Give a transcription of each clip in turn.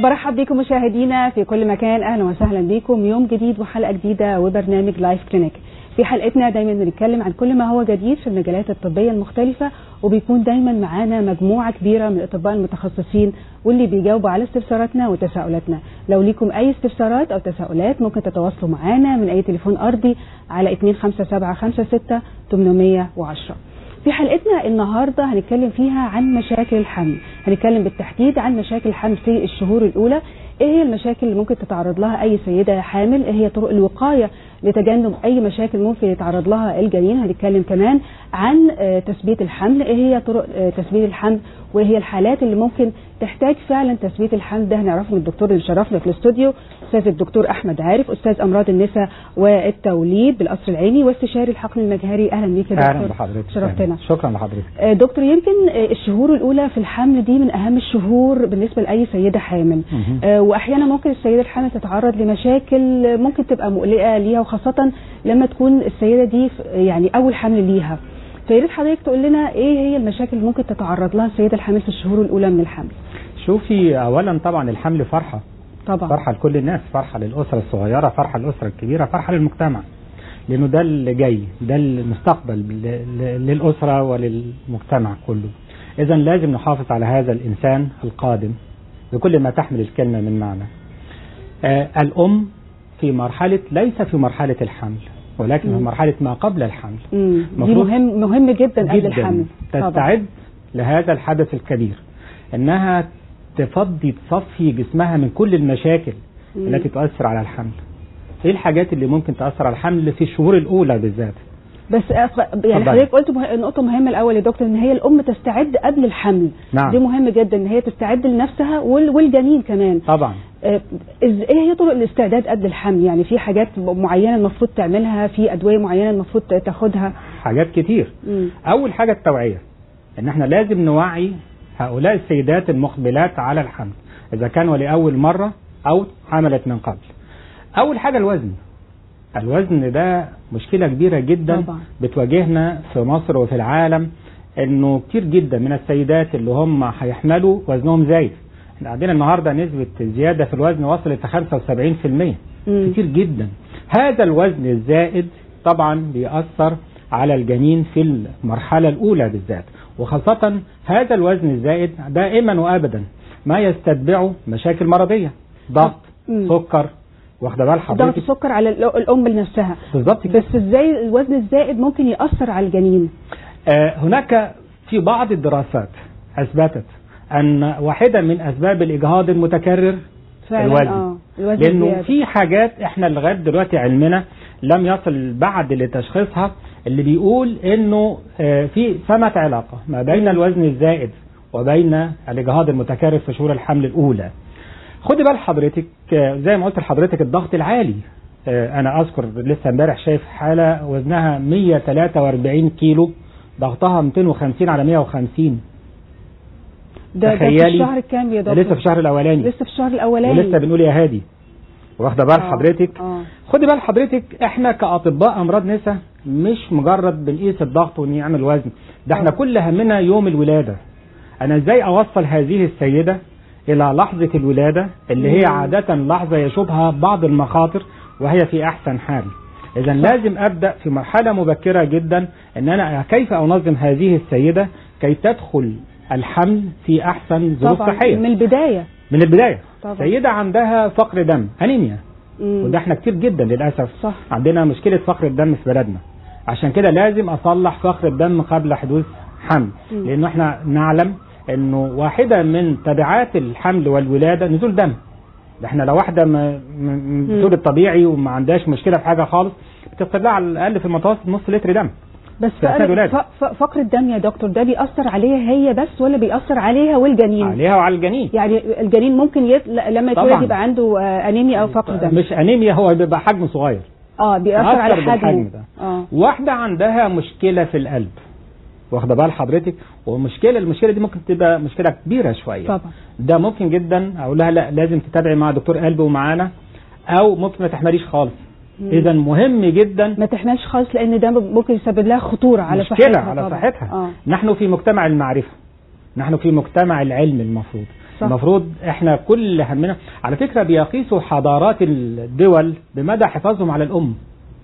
برحب بكم مشاهدينا في كل مكان اهلا وسهلا بكم يوم جديد وحلقه جديده وبرنامج لايف كلينيك في حلقتنا دايما بنتكلم عن كل ما هو جديد في المجالات الطبيه المختلفه وبيكون دايما معانا مجموعه كبيره من الاطباء المتخصصين واللي بيجاوبوا على استفساراتنا وتساؤلاتنا لو ليكم اي استفسارات او تساؤلات ممكن تتواصلوا معانا من اي تليفون ارضي على 25756 810 في حلقتنا النهارده هنتكلم فيها عن مشاكل الحمل هنتكلم بالتحديد عن مشاكل الحمل في الشهور الاولى ايه هي المشاكل اللي ممكن تتعرض لها اي سيده حامل ايه هي طرق الوقايه لتجنب اي مشاكل ممكن يتعرض لها الجنين هنتكلم كمان عن آه، تثبيت الحمل ايه هي طرق آه، تثبيت الحمل وايه هي الحالات اللي ممكن تحتاج فعلا تثبيت الحمل ده هنعرفه من الدكتور اللي شرفنا في الاستوديو استاذ الدكتور احمد عارف استاذ امراض النساء والتوليد بالقصر العيني واستشاري الحقن المجهري اهلا بيك يا اهلا دكتور بحضرتك شرفتنا شكرا لحضرتك آه، دكتور يمكن آه، الشهور الاولى في الحمل دي من اهم الشهور بالنسبه لاي سيده حامل مهم. آه، واحيانا ممكن السيده الحامل تتعرض لمشاكل آه، ممكن تبقى مقلقه ليها وخاصه لما تكون السيده دي ف- يعني اول حمل ليها فيا ريت حضرتك تقول لنا ايه هي المشاكل اللي ممكن تتعرض لها السيده الحامل في الشهور الاولى من الحمل شوفي اولا طبعا الحمل فرحه طبعا فرحه لكل الناس فرحه للاسره الصغيره فرحه للاسره الكبيره فرحه للمجتمع لانه ده اللي جاي ده المستقبل ل- ل- للاسره وللمجتمع كله اذا لازم نحافظ على هذا الانسان القادم بكل ما تحمل الكلمه من معنى آه الام في مرحله ليس في مرحله الحمل ولكن في مم. مرحله ما قبل الحمل مم. دي مفروض مهم مهم جدا قبل جدا الحمل طبعا تستعد لهذا الحدث الكبير انها تفضي تصفي جسمها من كل المشاكل مم. التي تؤثر على الحمل ايه الحاجات اللي ممكن تاثر على الحمل في الشهور الاولى بالذات بس أص- يعني اتفضلي. حضرتك قلت مه... نقطة مهمة الأول يا دكتور إن هي الأم تستعد قبل الحمل نعم. دي مهم جدا إن هي تستعد لنفسها وال... والجنين كمان طبعا آه، إز... إيه هي طرق الاستعداد قبل الحمل يعني في حاجات معينة المفروض تعملها في أدوية معينة المفروض تاخدها حاجات كتير مم. اول حاجه التوعيه ان احنا لازم نوعي هؤلاء السيدات المقبلات على الحمل اذا كانوا لاول مره او حملت من قبل اول حاجه الوزن الوزن ده مشكله كبيره جدا طبعا. بتواجهنا في مصر وفي العالم انه كتير جدا من السيدات اللي هم هيحملوا وزنهم زايد احنا عندنا النهارده نسبه الزياده في الوزن وصلت ل 75% مم. كتير جدا هذا الوزن الزائد طبعا بيأثر على الجنين في المرحلة الأولى بالذات وخاصة هذا الوزن الزائد دائما وأبدا ما يستتبعه مشاكل مرضية ضغط مم. سكر واخده بال ضغط حضرتك السكر على ال- الأم لنفسها بالظبط كده بس إزاي الوزن الزائد ممكن يأثر على الجنين آه، هناك في بعض الدراسات أثبتت أن واحدة من أسباب الإجهاض المتكرر فعلا الوزن. اه الوزن لانه الزيادة. في حاجات احنا لغايه دلوقتي علمنا لم يصل بعد لتشخيصها اللي بيقول انه آه، في ثمة علاقه ما بين الوزن الزائد وبين الاجهاض المتكرر في شهور الحمل الاولى. خدي بال حضرتك آه، زي ما قلت لحضرتك الضغط العالي آه، انا اذكر لسه امبارح شايف حاله وزنها 143 كيلو ضغطها 250 على 150 ده, ده في تخيلي. الشهر الكام يا ده دكتور لسه في الشهر الاولاني لسه في الشهر الأولاني ولسه بنقول يا هادي واخده بال آه، حضرتك اه خدي بال حضرتك احنا كاطباء امراض نساء مش مجرد بنقيس الضغط ونعمل وزن ده احنا آه. كل همنا يوم الولاده انا ازاي اوصل هذه السيده الى لحظه الولاده اللي هي مم. عاده لحظه يشوبها بعض المخاطر وهي في احسن حال اذا لازم ابدا في مرحله مبكره جدا ان انا كيف انظم هذه السيده كي تدخل الحمل في احسن ظروف طبعا صحيه من البداية من البدايه طبعا. سيده عندها فقر دم انيميا مم. وده احنا كتير جدا للاسف صح. عندنا مشكله فقر الدم في بلدنا عشان كده لازم اصلح فقر الدم قبل حدوث حمل مم. لانه احنا نعلم انه واحده من تبعات الحمل والولاده نزول دم ده احنا لو واحده م- م- بتولد طبيعي وما عندهاش مشكله في حاجه خالص بتفقد لها على الاقل في المتوسط نص لتر دم بس في أثناء فقر, الولادة. ف- ف- فقر الدم يا دكتور ده بيأثر عليها هي بس ولا بيأثر عليها والجنين عليها وعلى الجنين يعني الجنين ممكن يت... ل- لما يتولد طبعاً. يبقى عنده آه، انيميا او فقر دم مش انيميا هو بيبقى حجمه صغير اه بيأثر أثر على بالحجم حجمه ده. اه واحدة عندها مشكلة في القلب واخدة بال حضرتك ومشكلة المشكلة دي ممكن تبقى مشكلة كبيرة شوية طبعا ده ممكن جدا اقول لها لا لازم تتابعي مع دكتور قلب ومعانا او ممكن ما تحمليش خالص مم. اذا مهم جدا ما تحملش خالص لان ده ممكن يسبب لها خطوره على مشكلة صحتها على طبعاً. صحتها اه نحن في مجتمع المعرفة نحن في مجتمع العلم المفروض صح. المفروض احنا كل همنا على فكره بيقيسوا حضارات الدول بمدى حفاظهم على الام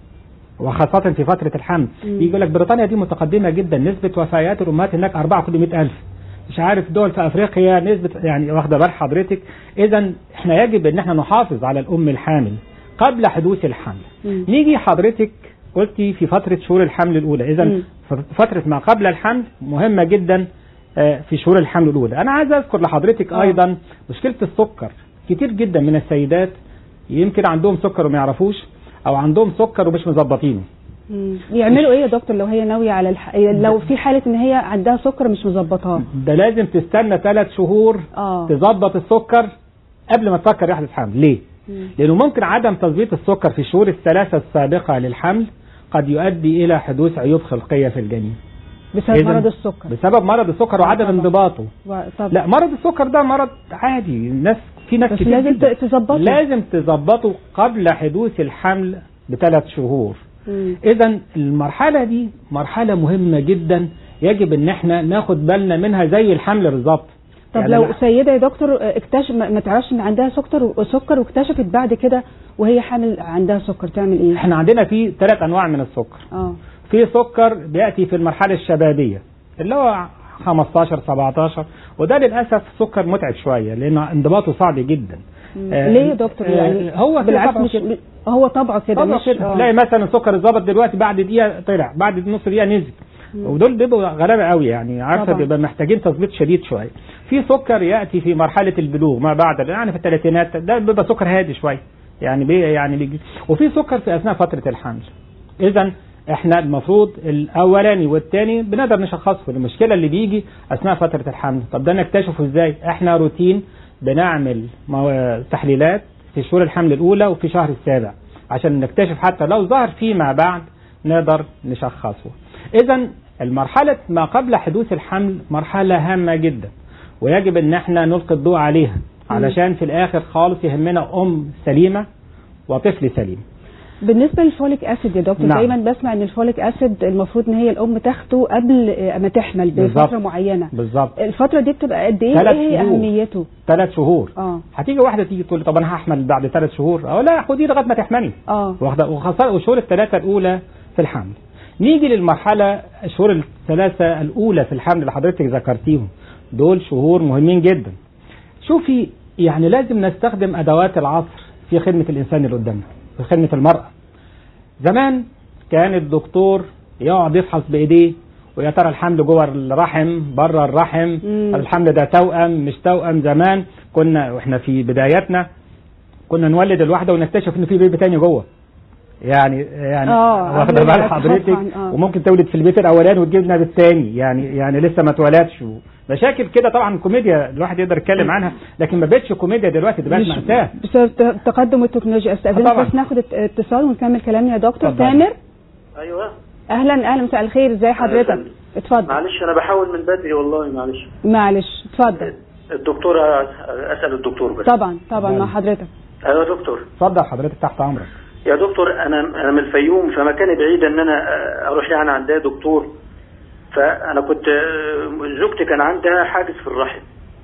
وخاصة في فترة الحمل مم. يجي يقول لك بريطانيا دي متقدمة جدا نسبة وفيات الأمهات هناك 4 كل 100 ألف مش عارف دول في أفريقيا نسبة يعني واخدة بال حضرتك إذا احنا يجب إن احنا نحافظ على الأم الحامل قبل حدوث الحمل مم. نيجي حضرتك قلتي في فترة شهور الحمل الأولى إذا مم. فترة ما قبل الحمل مهمة جدا آه، في شهور الحمل الأولى أنا عايز أذكر لحضرتك آه. أيضا مشكلة السكر كتير جدا من السيدات يمكن عندهم سكر وما يعرفوش أو عندهم سكر ومش مظبطينه مم. يعملوا ايه يا دكتور لو هي ناويه على الح... لو في حاله ان هي عندها سكر مش مظبطاه ده لازم تستنى ثلاث شهور اه تظبط السكر قبل ما تفكر يحدث حمل ليه؟ مم. لأنه ممكن عدم تظبيط السكر في الشهور الثلاثة السابقة للحمل قد يؤدي إلى حدوث عيوب خلقية في الجنين بسبب إذن- مرض السكر بسبب مرض السكر وعدم طبعا. انضباطه و... طب لا مرض السكر ده مرض عادي الناس في ناس بس كتير لازم جدا. ت- تظبطه لازم تظبطه قبل حدوث الحمل بثلاث شهور مم. اذا المرحله دي مرحله مهمه جدا يجب ان احنا ناخد بالنا منها زي الحمل بالظبط طب يعني لو أنا- سيده يا دكتور اكتشف ما ما تعرفش ان عندها سكر سكر واكتشفت بعد كده وهي حامل عندها سكر تعمل ايه؟ احنا عندنا في ثلاث انواع من السكر اه في سكر بياتي في المرحله الشبابيه اللي هو 15 17 وده للاسف سكر متعب شويه لان انضباطه صعب جدا مم. آه، ليه يا دكتور آه، يعني هو كده بالعكس طبعاً مش كده. هو طبعه كده طبعا مش كده آه. تلاقي مثلا السكر اتظبط دلوقتي بعد دقيقه طلع بعد نص دقيقه نزل ودول بيبقوا غلابه قوي يعني عارفه طبعا. بيبقى محتاجين تظبيط شديد شويه في سكر ياتي في مرحله البلوغ ما بعد يعني في الثلاثينات ده بيبقى سكر هادي شويه يعني بي يعني بيجي وفي سكر في اثناء فتره الحمل اذا احنا المفروض الاولاني والثاني بنقدر نشخصه المشكله اللي بيجي اثناء فتره الحمل طب ده نكتشفه ازاي احنا روتين بنعمل مو- تحليلات في شهور الحمل الاولى وفي شهر السابع عشان نكتشف حتى لو ظهر فيما بعد نقدر نشخصه اذا المرحله ما قبل حدوث الحمل مرحله هامه جدا ويجب ان احنا نلقي الضوء عليها علشان في الاخر خالص يهمنا ام سليمه وطفل سليم بالنسبه للفوليك اسيد يا دكتور نعم. دايما بسمع ان الفوليك اسيد المفروض ان هي الام تاخده قبل آه، ما تحمل بالظبط. بفتره معينه بالظبط الفتره دي بتبقى قد ايه ثلاث ايه هي شهور. اهميته ثلاث شهور اه هتيجي واحده تيجي تقول لي طب انا هحمل بعد ثلاث شهور او لا خدي لغايه ما تحملي اه واخده وخاصه الشهور الثلاثه الاولى في الحمل نيجي للمرحله الشهور الثلاثه الاولى في الحمل اللي حضرتك ذكرتيهم دول شهور مهمين جدا شوفي يعني لازم نستخدم ادوات العصر في خدمه الانسان اللي قدامنا في خدمه المراه زمان كان الدكتور يقعد يفحص بايديه ويا ترى الحمل جوه الرحم بره الرحم مم. الحمل ده توأم مش توأم زمان كنا واحنا في بداياتنا كنا نولد الواحده ونكتشف ان في بيبي تاني جوه يعني يعني آه، واخده قبل بال ما حضرتك طبعاً، آه. وممكن تولد في البيت الاولاني وتجيب لنا بالتاني يعني يعني لسه ما اتولدش مشاكل كده طبعا كوميديا الواحد يقدر يتكلم عنها لكن ما بقتش كوميديا دلوقتي دي بقت مش- مأساة بسبب ت- تقدم التكنولوجيا استاذنك طبعاً. بس ناخد ات- اتصال ونكمل كلامنا يا دكتور اتفضل. تامر ايوه اهلا اهلا مساء الخير ازي حضرتك أهلاً. اتفضل معلش انا بحاول من بدري والله معلش معلش اتفضل الدكتور اسال الدكتور بس طبعا طبعا مع نعم. حضرتك ايوه يا دكتور اتفضل حضرتك تحت امرك يا دكتور انا انا من الفيوم فمكاني بعيد ان انا اروح يعني عند دكتور فانا كنت زوجتي كان عندها حاجز في الرحم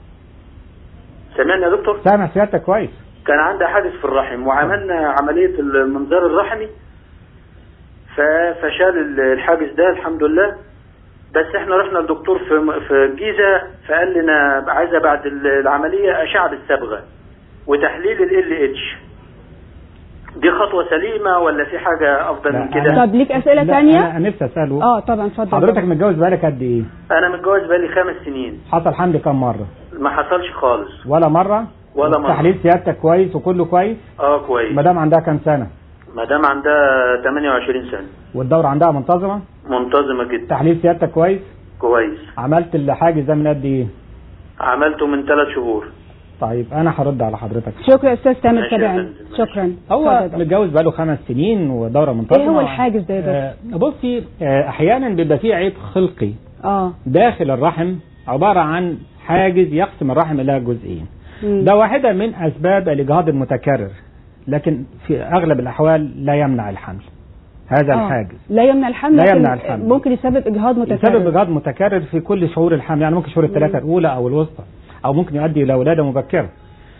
سمعني يا دكتور سامع سيادتك كويس كان عندها حاجز في الرحم وعملنا عملية المنظار الرحمي ف- فشال ال- الحاجز ده الحمد لله بس احنا رحنا للدكتور في في الجيزة فقال لنا عايزة بعد ال- العملية أشعة بالصبغة وتحليل ال اتش دي خطوة سليمة ولا في حاجة أفضل لا، من كده؟ طب ليك اسئله لا، ثانيه انا نفسي اساله اه طبعا اتفضل حضرتك متجوز بقالك قد ايه أنا متجوز بقالي خمس سنين حصل حمل كم مره ما حصلش خالص ولا مره ولا مرة. تحليل سيادتك كويس وكله كويس اه كويس مدام عندها كام سنه مدام عندها 28 سنة والدوره عندها منتظمه منتظمة جدا تحليل سيادتك كويس كويس عملت الحاجز ده من قد ايه عملته من ثلاث شهور طيب انا هرد على حضرتك شكرا استاذ تامر ماشي يا تابعنا فندم، ماشي. شكرا هو اتفضل يا دكتور. متجوز بقاله خمس سنين ودوره منتظمه ايه هو الحاجز ده يا دكتور؟ آه بصي آه احيانا بيبقى فيه عيب خلقي اه داخل الرحم عباره عن حاجز يقسم الرحم الى جزئين مم. ده واحده من اسباب الاجهاض المتكرر لكن في اغلب الاحوال لا يمنع الحمل هذا آه. الحاجز لا يمنع الحمل لا لكن يمنع الحمل. ممكن يسبب اجهاض متكرر يسبب اجهاض متكرر في كل شهور الحمل يعني ممكن شهور الثلاثه الاولى او الوسطى او ممكن يؤدي الى ولاده مبكره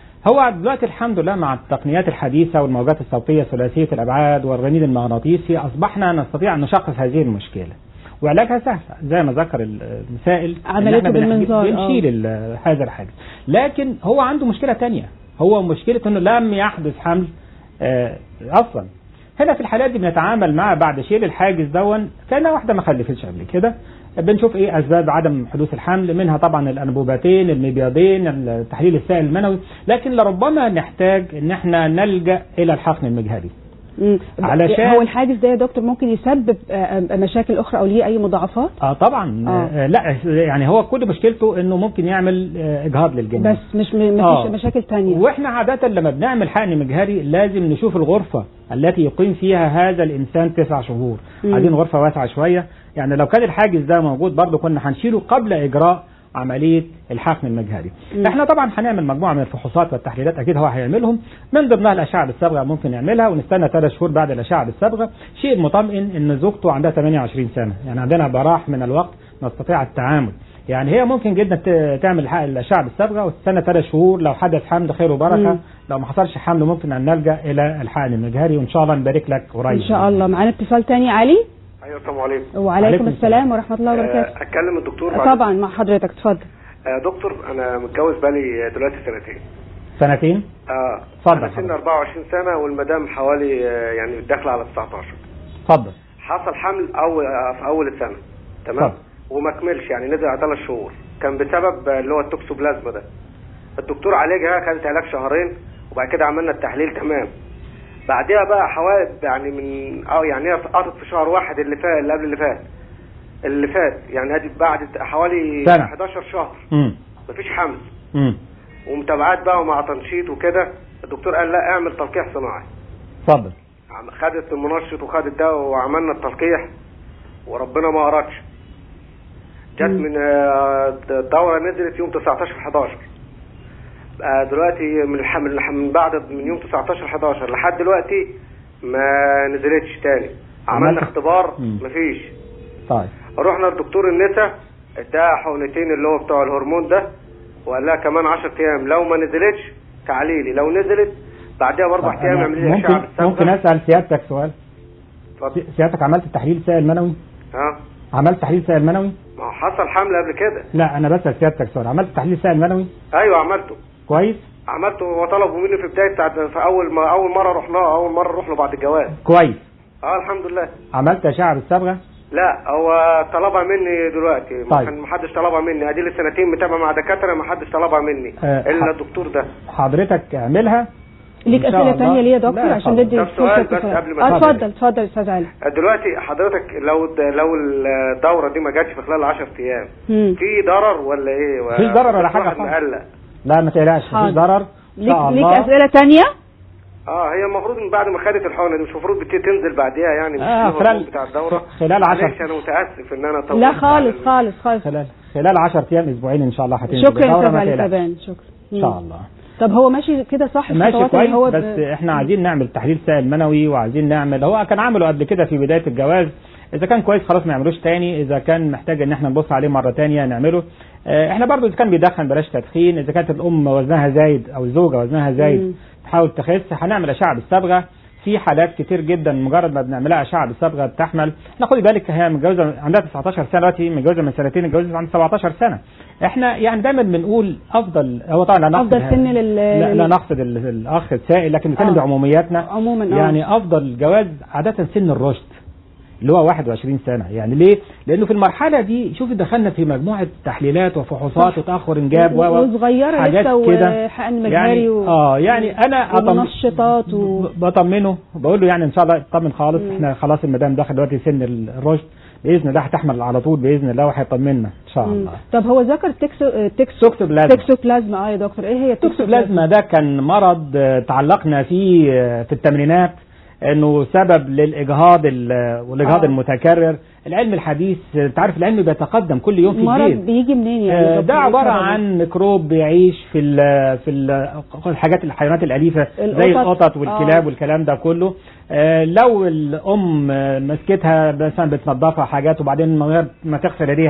هو دلوقتي الحمد لله مع التقنيات الحديثة والموجات الصوتية ثلاثية الأبعاد والرنين المغناطيسي أصبحنا نستطيع أن نشخص هذه المشكلة وعلاجها سهل زي ما ذكر المسائل إن عمليته إحنا بنح- بالمنظار، آه. بنشيل ال- هذا الحاجز لكن هو عنده مشكلة تانية هو مشكلة انه لم يحدث حمل آه، اصلا هنا في الحالات دي بنتعامل مع بعد شيل الحاجز دون كانها واحده ما خلفتش قبل كده بنشوف ايه اسباب عدم حدوث الحمل منها طبعا الانبوبتين المبيضين التحليل السائل المنوي لكن لربما نحتاج ان احنا نلجا الى الحقن المجهري مم. علشان- هو الحاجز ده يا دكتور ممكن يسبب آه، آه، مشاكل اخرى او ليه اي مضاعفات اه طبعا آه. آه. لا يعني هو كل مشكلته انه ممكن يعمل آه، اجهاض للجنين بس مش م- آه. مفيش مشاكل تانية واحنا عادة لما بنعمل حقن مجهري لازم نشوف الغرفة التي يقيم فيها هذا الانسان تسع شهور مم. عايزين غرفة واسعة شوية يعني لو كان الحاجز ده موجود برضه كنا هنشيله قبل اجراء عملية الحقن المجهري مم. احنا طبعا هنعمل مجموعة من الفحوصات والتحليلات اكيد هو هيعملهم من ضمنها الاشعة بالصبغة ممكن نعملها ونستنى ثلاث شهور بعد الاشعة بالصبغة شيء مطمئن ان زوجته عندها 28 سنة يعني عندنا براح من الوقت نستطيع التعامل يعني هي ممكن جدا ت- تعمل الح- الاشعه بالصبغه وتستنى ثلاث شهور لو حدث حمل خير وبركه مم. لو ما حصلش حمل ممكن ان نلجا الى الحقن المجهري وان شاء الله نبارك لك قريب ان شاء الله معانا اتصال تاني علي ايوه السلام عليكم وعليكم عليكم السلام ورحمة الله وبركاته آه، اتكلم الدكتور بعد- طبعا مع حضرتك اتفضل آه، دكتور انا متجوز بقالي دلوقتي سنتين سنتين اه اتفضل انا سن حضرتك. 24 سنه والمدام حوالي آه، يعني داخله على 19 اتفضل حصل حمل اول آه، في اول السنه تمام اتفضل. وما كملش يعني نزل على ثلاث شهور كان بسبب آه، اللي هو التوكسوبلازما ده الدكتور عالجها خدت علاج شهرين وبعد كده عملنا التحليل تمام بعدها بقى حوالي يعني من اه يعني هي قطت في شهر واحد اللي فات اللي قبل اللي فات اللي فات يعني ادي بعد حوالي سنة. 11 شهر امم مفيش حمل امم ومتابعات بقى ومع تنشيط وكده الدكتور قال لا اعمل تلقيح صناعي اتفضل عم- خدت المنشط وخدت ده وعملنا التلقيح وربنا ما أردش جت مم. من آه، الدورة نزلت يوم 19 11 آه، دلوقتي من الح- من الح- من بعد من يوم 19 11 لحد دلوقتي ما نزلتش تاني عملنا عملت- اختبار مم. مفيش طيب رحنا لدكتور النساء اداها حقنتين اللي هو بتوع الهرمون ده وقال لها كمان 10 ايام لو ما نزلتش تعالي لي لو نزلت بعدها باربع طيب، ايام أنا اعملي لي اشعه ممكن بالصبغة. ممكن اسال سيادتك سؤال اتفضل. سي- سيادتك عملت تحليل سائل منوي ها عملت تحليل سائل منوي ما هو حصل حمل قبل كده لا انا بسال سيادتك سؤال عملت تحليل سائل منوي ايوه عملته كويس عملته وطلبوا مني في بدايه بتاعت في اول ما اول مره رحنا اول مره نروح له بعد الجواز كويس اه الحمد لله عملت اشعه بالصبغه لا هو طلبها مني دلوقتي ما طيب. كان ما حدش طلبها مني ادي لي سنتين متابع مع دكاتره ما حدش طلبها مني آه، الا ح- الدكتور ده حضرتك اعملها ليك إن شاء اسئله الله. تانية ليه يا دكتور لا عشان طبعا. ندي طب سؤال فرصة بس اتصال. قبل ما اه تفضل. اتفضل اتفضل يا استاذ علي دلوقتي حضرتك لو لو الدوره دي ما جاتش في خلال 10 ايام مم. في ضرر ولا ايه و- مفيش ضرر ولا بس حاجة الواحد خالص. مقلق لا ما تقلقش حاضر. مفيش ضرر ان ليك شاء ليك الله اسئله تانية اه هي المفروض من بعد ما خدت الحقنه دي مش المفروض بت- تنزل بعديها يعني مش آه، في خلال- الهرمون بتاع الدوره خلال عشر- معلش انا متاسف ان انا طولت لا خالص على- خالص خالص خلال خلال 10 ايام اسبوعين ان شاء الله هتنزل شكرا يا الدورة، استاذ ما علي تقلقش. تبان شكرا ان شاء الله طب هو ماشي كده صح ماشي الخطوات كويس اللي هو ب- بس احنا عايزين نعمل تحليل سائل منوي وعايزين نعمل هو كان عمله قبل كده في بدايه الجواز اذا كان كويس خلاص ما يعملوش تاني اذا كان محتاج ان احنا نبص عليه مره تانية نعمله اه، احنا برضو اذا كان بيدخن بلاش تدخين اذا كانت الام وزنها زايد او الزوجه وزنها مم. زايد تحاول تخس هنعمل اشعه بالصبغه في حالات كتير جدا مجرد ما بنعملها اشعه بالصبغه بتحمل لا خدي بالك هي متجوزه عندها 19 سنه دلوقتي متجوزه من سنتين اتجوزت عندها 17 سنه احنا يعني دايما بنقول افضل هو طبعا لا نقصد أفضل هذا. سن لل- لا, لل- لا نقصد ال- الاخ السائل لكن بنتكلم آه. بعمومياتنا عموما اه يعني افضل جواز عاده سن الرشد اللي هو 21 سنه يعني ليه لانه في المرحله دي شوف دخلنا في مجموعه تحليلات وفحوصات صح. وتاخر انجاب و- و- وصغيره حاجات لسه كده. وحقن مجهري يعني و... اه يعني انا أطم- ومنشطات و... ب- بطمنه بقول له يعني ان شاء الله اطمن خالص مم. احنا خلاص المدام داخل دلوقتي سن ال- الرشد باذن الله هتحمل على طول باذن الله وهيطمنا ان شاء مم. الله طب هو ذكر تكسو تكسو توكسوبلازما. تكسوبلازما اه يا دكتور ايه هي التوكسوبلازما ده كان مرض آه، تعلقنا فيه آه، في الثمانينات انه سبب للاجهاض ال- والاجهاض آه. المتكرر العلم الحديث آه، انت عارف العلم بيتقدم كل يوم في مرض جديد بيجي منين يعني آه، دكتور؟ ده إيه عباره سببه؟ عن ميكروب بيعيش في ال في ال الحاجات الحيوانات الاليفه زي القطط. القطط والكلاب آه. والكلام ده كله آه، لو الام آه، مسكتها مثلا بتنظفها حاجات وبعدين من غير ما تغسل ايديها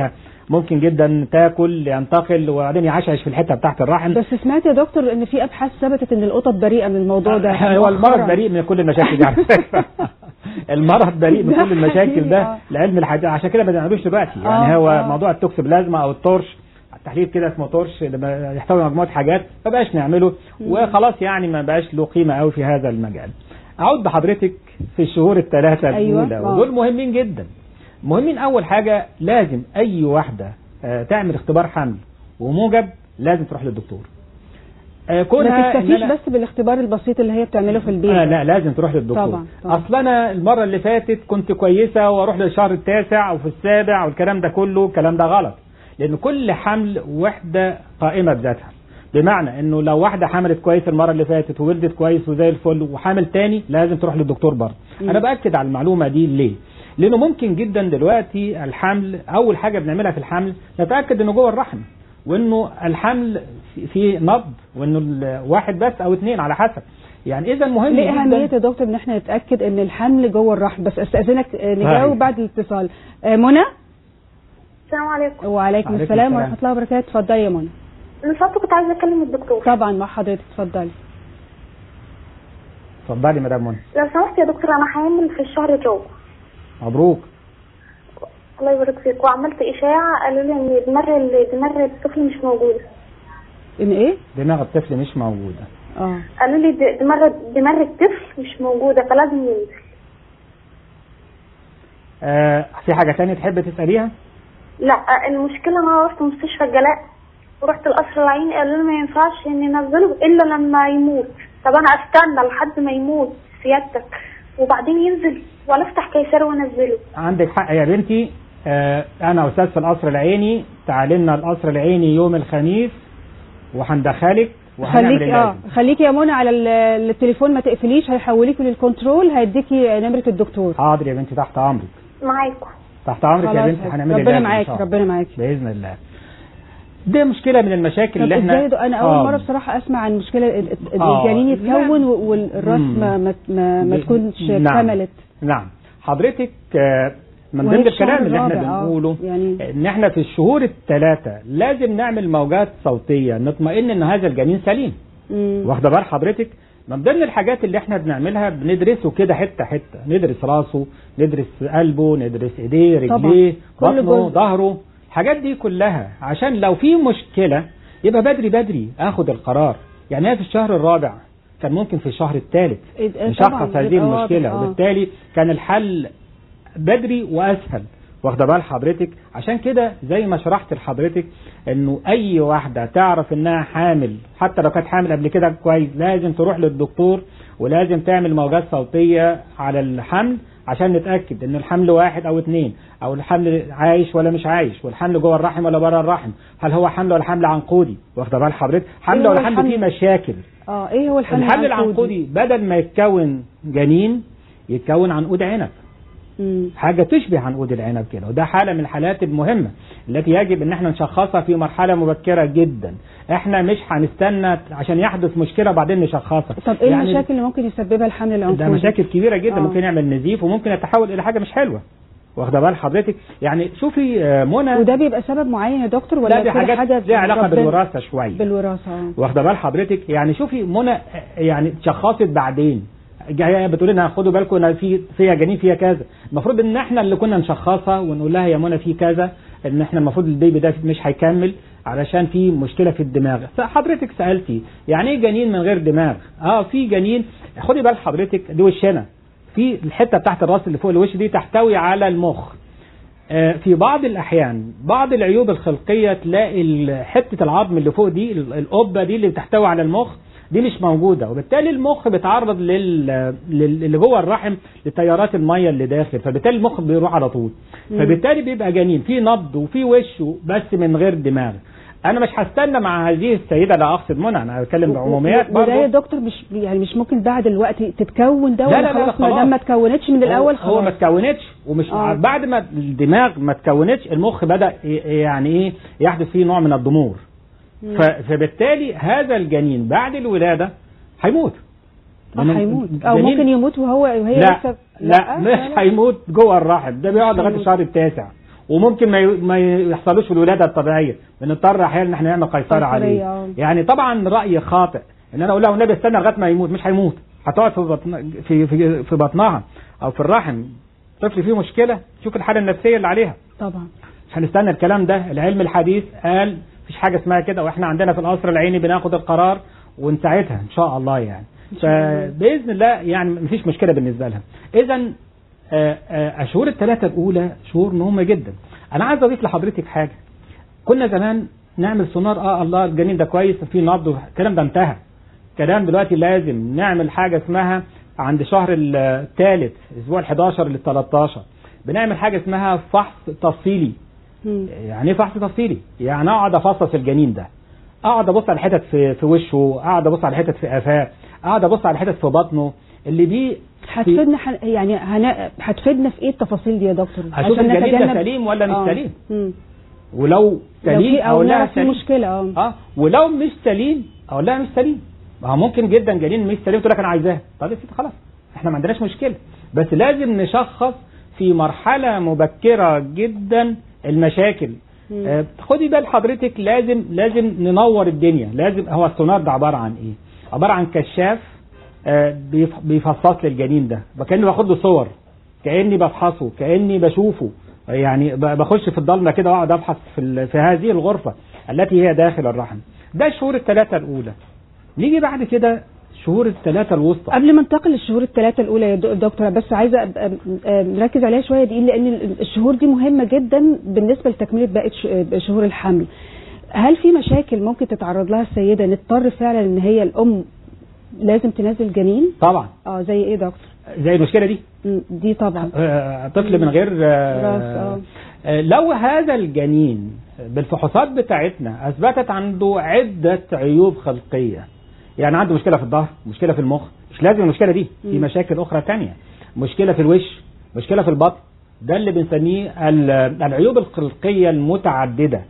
ممكن جدا تاكل ينتقل وبعدين يعشعش في الحته بتاعت الرحم بس سمعت يا دكتور ان في ابحاث ثبتت ان القطط بريئه من الموضوع ده هو المرض مؤخراً. بريء من كل المشاكل دي على فكره المرض بريء من ده كل المشاكل حقيقي، ده آه. لعلم الحديث عشان كده ما بنعملوش دلوقتي يعني آه، هو آه. موضوع التوكسوبلازما او التورش التحليل كده اسمه تورش لما يحتوي مجموعه حاجات ما بقاش نعمله وخلاص يعني ما بقاش له قيمه قوي في هذا المجال اعود بحضرتك في الشهور الثلاثه أيوة، الاولى آه. ودول مهمين جدا مهمين اول حاجه لازم اي واحده آه، تعمل اختبار حمل وموجب لازم تروح للدكتور آه، كونها ما إن تكتفيش أنا- بس بالاختبار البسيط اللي هي بتعمله في البيت آه لا لازم تروح للدكتور طبعاً، طبعاً. اصل انا المره اللي فاتت كنت كويسه واروح للشهر التاسع او في السابع والكلام ده كله الكلام ده غلط لان كل حمل وحده قائمه بذاتها بمعنى انه لو واحده حملت كويس المره اللي فاتت وولدت كويس وزي الفل وحامل تاني لازم تروح للدكتور برضه مم. انا باكد على المعلومه دي ليه لانه ممكن جدا دلوقتي الحمل اول حاجه بنعملها في الحمل نتاكد انه جوه الرحم وانه الحمل في- في نبض وانه الواحد بس او اثنين على حسب يعني اذا مهم ليه جدا اهميه يا دكتور ان احنا نتاكد ان الحمل جوه الرحم بس استاذنك آه، طيب. نجاوب بعد الاتصال آه، منى السلام عليكم وعليكم عليكم السلام السلام. ورحمه الله وبركاته اتفضلي يا منى من فضلك كنت عايزه اكلم الدكتور طبعا مع حضرتك اتفضلي اتفضلي مدام منى لو سمحت يا دكتور انا حامل في الشهر الجو مبروك الله يبارك فيك وعملت اشاعه قالوا لي ان دماغ دماغ الطفل مش موجوده ان ايه دماغ الطفل مش موجوده اه قالوا لي د- دماغ دماغ الطفل مش موجوده فلازم ينزل آه في حاجه تانية تحب تساليها لا المشكله انا رحت مستشفى الجلاء ورحت القصر العيني قالوا لي ما ينفعش ان ننزله الا لما يموت طب انا استنى لحد ما يموت سيادتك وبعدين ينزل ولا افتح قيصري وانزله عندك حق يا بنتي آه انا استاذ في القصر العيني تعالينا القصر العيني يوم الخميس وهندخلك وهنعمل خليك اه اللازم خليكي يا منى على ال- التليفون ما تقفليش هيحوليكي للكنترول هيديكي نمره الدكتور حاضر يا بنتي تحت امرك معاكم تحت امرك يا خلاص، بنتي هنعمل ربنا اللازم إن معاك شاء الله. ربنا معاك باذن الله دي مشكله من المشاكل طب اللي احنا ازاي ده؟ انا اول آه. مره بصراحه اسمع عن مشكله ال- ال- آه، الجنين يتكون لا. و- والراس مم. ما ما ما, ما ب- تكونش نعم. اكتملت نعم حضرتك آه، من وهي ضمن في الشهر الكلام اللي احنا الرابع، آه، بنقوله يعني- ان احنا في الشهور الثلاثه لازم نعمل موجات صوتيه نطمئن ان هذا الجنين سليم مم. واخده بال حضرتك من ضمن الحاجات اللي احنا بنعملها بندرسه كده حته حته ندرس راسه ندرس قلبه ندرس ايديه طبعا. رجليه كل بطنه جزء. ظهره الحاجات دي كلها عشان لو في مشكله يبقى بدري بدري اخد القرار يعني هي في الشهر الرابع كان ممكن في الشهر الثالث إيه، نشخص طبعاً، هذه يبقى واضح، المشكله آه. وبالتالي كان الحل بدري واسهل واخده بال حضرتك عشان كده زي ما شرحت لحضرتك انه اي واحده تعرف انها حامل حتى لو كانت حامل قبل كده كويس لازم تروح للدكتور ولازم تعمل موجات صوتيه على الحمل عشان نتاكد ان الحمل واحد او اثنين او الحمل عايش ولا مش عايش والحمل جوه الرحم ولا بره الرحم هل هو حمل ولا حمل عنقودي واخده بال حضرتك حمل إيه هو ولا حمل الحمل؟ فيه مشاكل اه ايه هو الحمل الحمل العنقودي بدل ما يتكون جنين يتكون عنقود عنب مم. حاجة تشبه عنقود العنب كده وده حالة من الحالات المهمة التي يجب ان احنا نشخصها في مرحلة مبكرة جدا احنا مش هنستنى عشان يحدث مشكلة وبعدين نشخصها طب ايه المشاكل اللي ممكن يسببها الحمل العنقودي ده مشاكل كبيرة جدا آه. ممكن يعمل نزيف وممكن يتحول الى حاجة مش حلوة واخده بال حضرتك يعني شوفي آه، منى وده بيبقى سبب معين يا دكتور ولا لا دي كده حاجات حاجه ليها علاقة ربنا- بالوراثة شوية بالوراثه اه واخده بال حضرتك يعني شوفي منى آه، يعني اتشخصت بعدين جايه بتقول لنا خدوا بالكم ان في فيها جنين فيها كذا المفروض ان احنا اللي كنا نشخصها ونقول لها يا منى في كذا ان احنا المفروض البيبي ده مش هيكمل علشان في مشكله في الدماغ فحضرتك سالتي يعني ايه جنين من غير دماغ اه في جنين خدي بال حضرتك دي وشنا في الحته بتاعت الراس اللي فوق الوش دي تحتوي على المخ آه، في بعض الأحيان بعض العيوب الخلقية تلاقي ال- حتة العظم اللي فوق دي ال- القبة دي اللي بتحتوي على المخ دي مش موجودة وبالتالي المخ بيتعرض لل... لل... اللي جوه الرحم لتيارات المية اللي داخل فبالتالي المخ بيروح على طول مم. فبالتالي بيبقى جنين في نبض وفي وش بس من غير دماغ انا مش هستنى مع هذه السيده لا اقصد منى انا بتكلم بعموميات وده يا برضه دكتور مش يعني مش ممكن بعد الوقت تتكون ده لا، ولا لا، لا، خلاص ما خلاص. دام ما اتكونتش من الاول هو, هو ما خلاص اتكونتش ومش آه. بعد ما الدماغ ما اتكونتش المخ بدا ي- يعني ايه يحدث فيه نوع من الضمور مم. ف- فبالتالي هذا الجنين بعد الولاده هيموت آه، لأن هيموت او الجنين- ممكن يموت وهو وهي لا لسه لا مش هيموت جوه الرحم ده بيقعد لغايه هيموت. الشهر التاسع وممكن ما ي- ما يحصلوش الولاده الطبيعيه بنضطر احيانا ان احنا نعمل قيصري قيصرية، عليه آه. يعني طبعا راي خاطئ ان انا اقول له النبي استنى لغايه ما يموت مش هيموت هتقعد في بطن في في في بطنها او في الرحم طفل فيه مشكله شوف الحاله النفسيه اللي عليها طبعا مش هنستنى الكلام ده العلم الحديث قال مفيش حاجه اسمها كده واحنا عندنا في القصر العيني بناخد القرار ونساعدها ان شاء الله يعني فباذن الله يعني مفيش مشكله بالنسبه لها اذا آه، آه، الشهور الثلاثه الاولى شهور مهمه جدا انا عايز اضيف لحضرتك حاجه كنا زمان نعمل سونار اه الله الجنين ده كويس في نبض الكلام ده انتهى كلام دلوقتي لازم نعمل حاجه اسمها عند شهر الثالث اسبوع ال 11 لل 13 بنعمل حاجه اسمها فحص تفصيلي مم. يعني ايه فحص تفصيلي؟ يعني اقعد افصص الجنين ده اقعد ابص على حتت في في وشه اقعد ابص على حتت في قفاه اقعد ابص على حتت في بطنه اللي دي هتفيدنا ح- يعني هن... هتفيدنا في ايه التفاصيل دي يا دكتور هشوف عشان الجنين ده نتجنب- سليم ولا مش آه. سليم. مم. ولو لو سليم في او اقول لها نعرف في سليم مشكله اه اه ولو مش سليم اقول لها مش سليم ما هو ممكن جدا جنين مش سليم تقول لك انا عايزاه طب يا ستي خلاص احنا ما عندناش مشكله بس لازم نشخص في مرحله مبكره جدا المشاكل مم. آه، خدي بال حضرتك لازم لازم ننور الدنيا لازم هو السونار ده عباره عن ايه عباره عن كشاف آه، بيف- بيفصص لي الجنين ده كاني باخد له صور كاني بفحصه كاني بشوفه يعني ب- بخش في الضلمه كده واقعد ابحث في ال- في هذه الغرفه التي هي داخل الرحم ده الشهور الثلاثه الاولى نيجي بعد كده شهور الثلاثه الوسطى قبل ما انتقل للشهور الثلاثه الاولى يا دك- دكتور بس عايزه أبقى م- آه، نركز عليها شويه دي لان ال- الشهور دي مهمه جدا بالنسبه لتكمله باقي ش- آه، شهور الحمل هل في مشاكل ممكن تتعرض لها السيده نضطر فعلا ان هي الام لازم تنزل جنين طبعا اه زي ايه دكتور زي المشكله دي م، دي طبعا آه، طفل من غير آه، راس، آه. آه، لو هذا الجنين بالفحوصات بتاعتنا اثبتت عنده عده عيوب خلقيه يعني عنده مشكله في الظهر مشكله في المخ مش لازم المشكله دي في مم. مشاكل اخرى تانية مشكله في الوش مشكله في البطن ده اللي بنسميه ال- العيوب الخلقيه المتعدده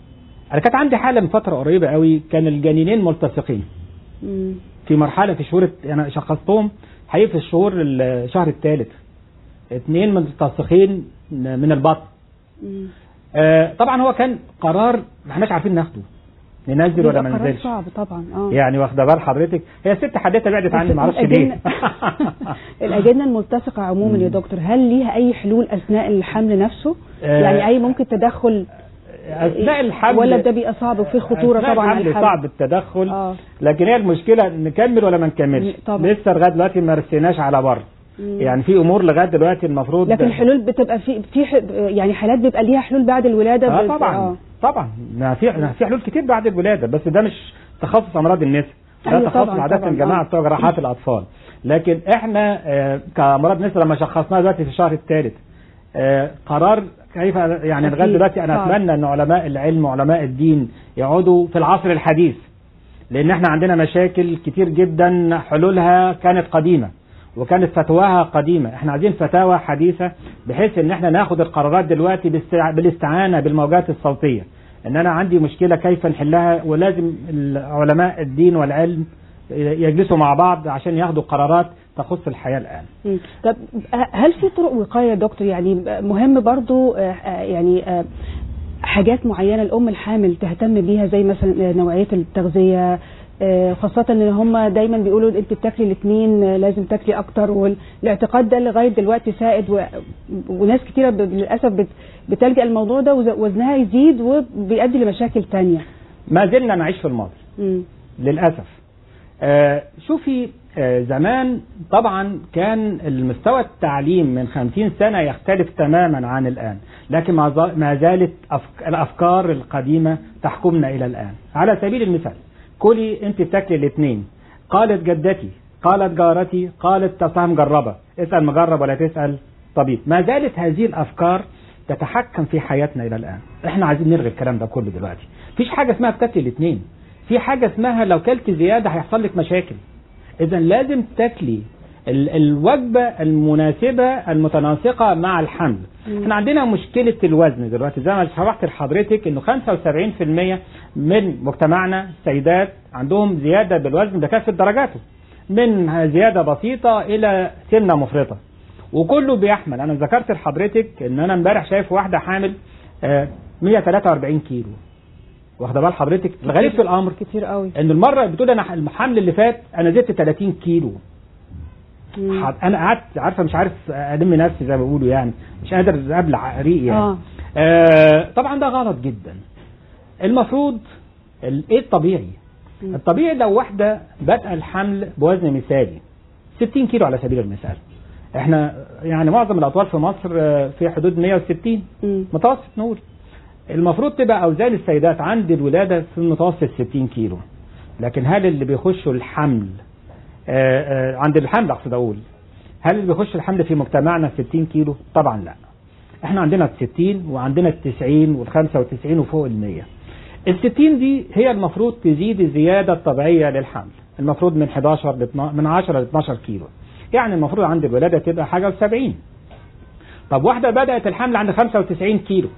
انا كانت عندي حاله من فتره قريبه قوي كان الجنينين ملتصقين مم. في مرحله في شهور الت- انا شخصتهم حقيقي في الشهور الشهر الثالث اثنين ملتصقين من البطن مم. آه، طبعا هو كان قرار ما احناش عارفين ناخده ننزل ولا بيبقى ما قرار ننزلش صعب طبعا اه يعني واخده بال حضرتك هي الست حدتها بعدت عني ما اعرفش الأجنة- ليه الاجنه الملتصقه عموما يا دكتور هل ليها اي حلول اثناء الحمل نفسه آه، يعني اي ممكن تدخل اثناء الحمل ولا ده بيبقى صعب وفي خطوره أثناء طبعا على الحمل الحمل صعب التدخل اه لكن هي المشكله نكمل ولا ما نكملش طبعا. لسه لغايه دلوقتي ما رسيناش على بر مم. يعني في امور لغايه دلوقتي المفروض لكن الحلول بتبقى في في ح- يعني حالات بيبقى ليها حلول بعد الولاده اه بس- طبعا آه. طبعا ما في ما في حلول كتير بعد الولاده بس ده مش تخصص امراض النساء ده أيوة تخصص طبعاً، عاده طبعاً، جماعه آه. بتوع جراحات الاطفال لكن احنا آه، كامراض نساء لما شخصناها دلوقتي في الشهر الثالث آه، قرار كيف يعني لغايه أكيد، دلوقتي انا صعب. اتمنى ان علماء العلم وعلماء الدين يقعدوا في العصر الحديث لان احنا عندنا مشاكل كتير جدا حلولها كانت قديمه وكانت فتواها قديمه احنا عايزين فتاوى حديثه بحيث ان احنا ناخد القرارات دلوقتي باستع- بالاستعانه بالموجات الصوتيه ان انا عندي مشكله كيف نحلها ولازم علماء الدين والعلم يجلسوا مع بعض عشان ياخدوا قرارات تخص الحياه الان مم. طب ه- هل في طرق وقايه يا دكتور يعني مهم برضو آه، آه، يعني آه، حاجات معينه الام الحامل تهتم بيها زي مثلا آه، نوعيه التغذيه آه، خاصة ان هم دايما بيقولوا انت بتاكلي الاثنين لازم تاكلي اكتر والاعتقاد ده لغاية دلوقتي سائد و... وناس كتيرة ب- للأسف بت... بتلجأ الموضوع ده وز- وزنها يزيد وبيؤدي لمشاكل تانية ما زلنا نعيش في الماضي مم. للأسف آه شوفي آه زمان طبعا كان المستوى التعليم من خمسين سنة يختلف تماما عن الآن لكن ما ز- ما زالت أفك- الأفكار القديمة تحكمنا إلى الآن على سبيل المثال كلي أنت بتاكلي الاثنين قالت جدتي قالت جارتي قالت تصحى مجربة اسأل مجرب ولا تسأل طبيب ما زالت هذه الأفكار تتحكم في حياتنا إلى الآن احنا عايزين نلغي الكلام ده كله دلوقتي مفيش حاجة اسمها بتاكلي الاثنين في حاجة اسمها لو كلت زيادة هيحصل لك مشاكل إذا لازم تاكلي ال- الوجبة المناسبة المتناسقة مع الحمل احنا عندنا مشكلة الوزن دلوقتي زي ما شرحت لحضرتك انه 75% من مجتمعنا السيدات عندهم زيادة بالوزن بكافة درجاته من زيادة بسيطة إلى سمنة مفرطة وكله بيحمل انا ذكرت لحضرتك ان انا امبارح شايف واحده حامل آه، 143 كيلو واخده بال حضرتك الغريب في الامر كتير قوي ان المره بتقول انا الحمل اللي فات انا زدت 30 كيلو مم. حد- انا قعدت عارفه مش عارف ادم نفسي زي ما بيقولوا يعني مش قادر ابلع ريق يعني اه آه طبعا ده غلط جدا المفروض ال- ايه الطبيعي مم. الطبيعي لو واحده بادئه الحمل بوزن مثالي 60 كيلو على سبيل المثال احنا يعني معظم الاطفال في مصر آه، في حدود 160 مم. متوسط نقول المفروض تبقى اوزان السيدات عند الولاده في المتوسط 60 كيلو لكن هل اللي بيخشوا الحمل آه، آه، عند الحمل اقصد اقول هل اللي بيخش الحمل في مجتمعنا 60 كيلو طبعا لا احنا عندنا ال 60 وعندنا ال 90 وال 95 وفوق ال 100 ال 60 دي هي المفروض تزيد الزياده الطبيعيه للحمل المفروض من 11 ل 12 من 10 ل 12 كيلو يعني المفروض عند الولاده تبقى حاجه و70 طب واحده بدات الحمل عند 95 كيلو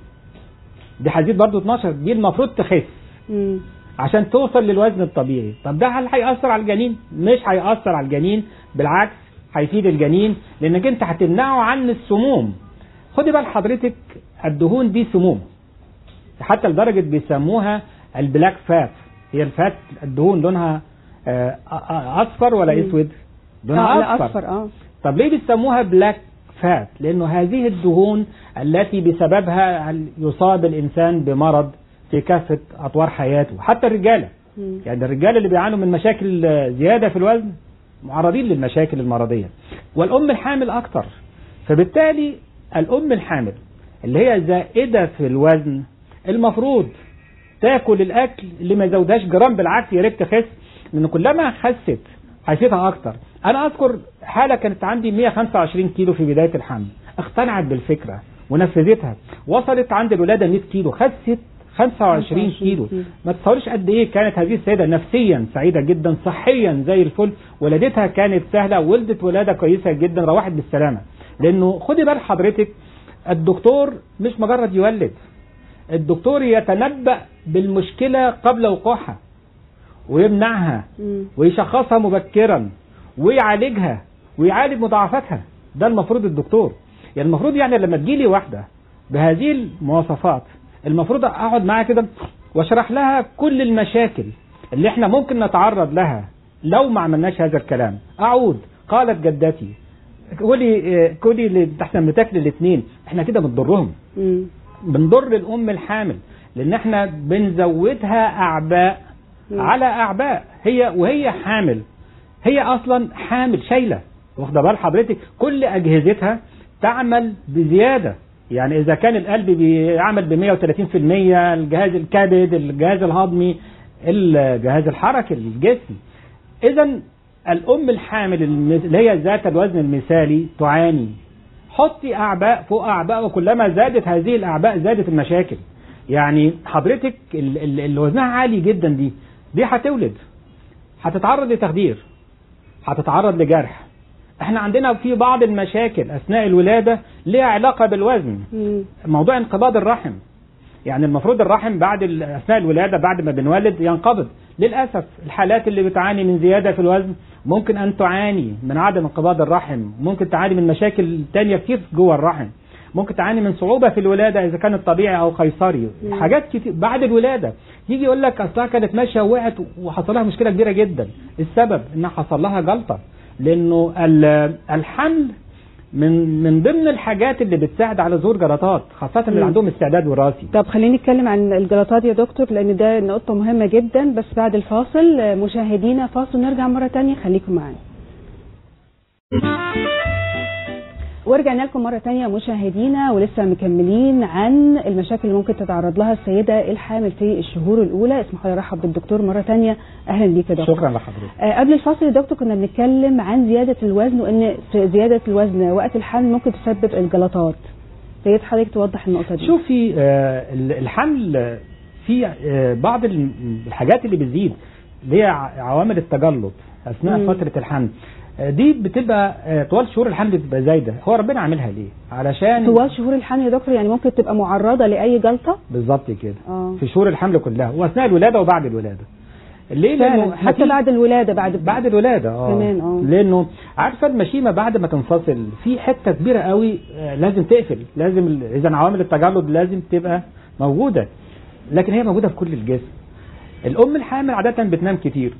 دي هتزيد برضه 12 دي المفروض تخس مم. عشان توصل للوزن الطبيعي طب ده هل هيأثر على الجنين مش هيأثر على الجنين بالعكس هيفيد الجنين لانك انت هتمنعه عن السموم خدي بال حضرتك الدهون دي سموم حتى لدرجة بيسموها البلاك فات هي الفات الدهون لونها آه، آه، اصفر ولا مم. اسود اه لا لونها اصفر اه طب ليه بيسموها بلاك فات لانه هذه الدهون التي بسببها يصاب الانسان بمرض في كافه اطوار حياته حتى الرجاله مم. يعني الرجاله اللي بيعانوا من مشاكل آه، زياده في الوزن معرضين للمشاكل المرضيه والام الحامل اكتر فبالتالي الام الحامل اللي هي زائده في الوزن المفروض تاكل الاكل اللي ما يزودهاش جرام بالعكس يا ريت تخس لان كلما خست هيفيدها اكتر انا اذكر حاله كانت عندي 125 كيلو في بدايه الحمل اقتنعت بالفكره ونفذتها وصلت عند الولاده 100 كيلو خست 25 كيلو كيلو. ما تصورش قد ايه كانت هذه السيده نفسيا سعيده جدا صحيا زي الفل ولادتها كانت سهله ولدت ولاده كويسه جدا روحت بالسلامه لانه خدي بال حضرتك الدكتور مش مجرد يولد الدكتور يتنبأ بالمشكله قبل وقوعها ويمنعها مم. ويشخصها مبكرا ويعالجها ويعالج مضاعفاتها ده المفروض الدكتور يعني المفروض يعني لما تجيلي واحدة بهذه المواصفات المفروض اقعد معاها كده واشرح لها كل المشاكل اللي احنا ممكن نتعرض لها لو ما عملناش هذا الكلام اعود قالت جدتي كلي آه، كلي اللي تحسن بتاكل الاثنين احنا كده بنضرهم مم. بنضر الام الحامل لان احنا بنزودها اعباء مم. على اعباء هي وهي حامل هي اصلا حامل شايله واخده بال حضرتك كل اجهزتها تعمل بزياده يعني اذا كان القلب بيعمل ب 130% الجهاز الكبد الجهاز الهضمي الجهاز الحركي الجسم اذا الام الحامل الم- اللي هي ذات الوزن المثالي تعاني حطي اعباء فوق اعباء وكلما زادت هذه الاعباء زادت المشاكل يعني حضرتك ال- ال- اللي وزنها عالي جدا دي دي هتولد هتتعرض لتخدير هتتعرض لجرح احنا عندنا في بعض المشاكل اثناء الولاده ليها علاقه بالوزن مم. موضوع انقباض الرحم يعني المفروض الرحم بعد ال- اثناء الولاده بعد ما بنولد ينقبض للاسف الحالات اللي بتعاني من زياده في الوزن ممكن ان تعاني من عدم انقباض الرحم ممكن تعاني من مشاكل تانية كتير جوه الرحم ممكن تعاني من صعوبه في الولاده اذا كانت طبيعي او قيصري مم. حاجات كتير بعد الولاده يجي يقول لك اصلها كانت ماشيه وقعت وحصل لها مشكله كبيره جدا السبب انها حصل لها جلطه لانه ال- الحمل من من ضمن الحاجات اللي بتساعد على ظهور جلطات خاصه اللي مم. عندهم استعداد وراثي طب خليني نتكلم عن الجلطات يا دكتور لان ده نقطة مهمة جدا بس بعد الفاصل آه، مشاهدينا فاصل نرجع مرة تانية خليكم معانا ورجعنا لكم مرة تانية مشاهدينا ولسه مكملين عن المشاكل اللي ممكن تتعرض لها السيدة الحامل في الشهور الأولى اسمحوا لي أرحب بالدكتور مرة تانية أهلا بيك يا دكتور شكرا لحضرتك آه، قبل الفاصل يا دكتور كنا بنتكلم عن زيادة الوزن وإن في زيادة الوزن وقت الحمل ممكن تسبب الجلطات يا ريت حضرتك توضح النقطة دي شوفي آه، ال- الحمل آه، في آه، بعض ال- الحاجات اللي بتزيد اللي هي ع- عوامل التجلط اثناء مم. فتره الحمل آه، دي بتبقى آه، طوال شهور الحمل بتبقى زايده هو ربنا عاملها ليه علشان طوال شهور الحمل يا دكتور يعني ممكن تبقى معرضة لأي جلطة بالظبط كده اه في شهور الحمل كلها واثناء الولاده وبعد الولاده ليه فعلا لانه حتى مفيش- بعد الولاده بعد بعد الولاده اه كمان، اه. لانه عارفه المشيمه بعد ما تنفصل في حته كبيره قوي آه، لازم تقفل لازم ال- اذا عوامل التجلط لازم تبقى موجوده لكن هي موجوده في كل الجسم الام الحامل عاده بتنام كتير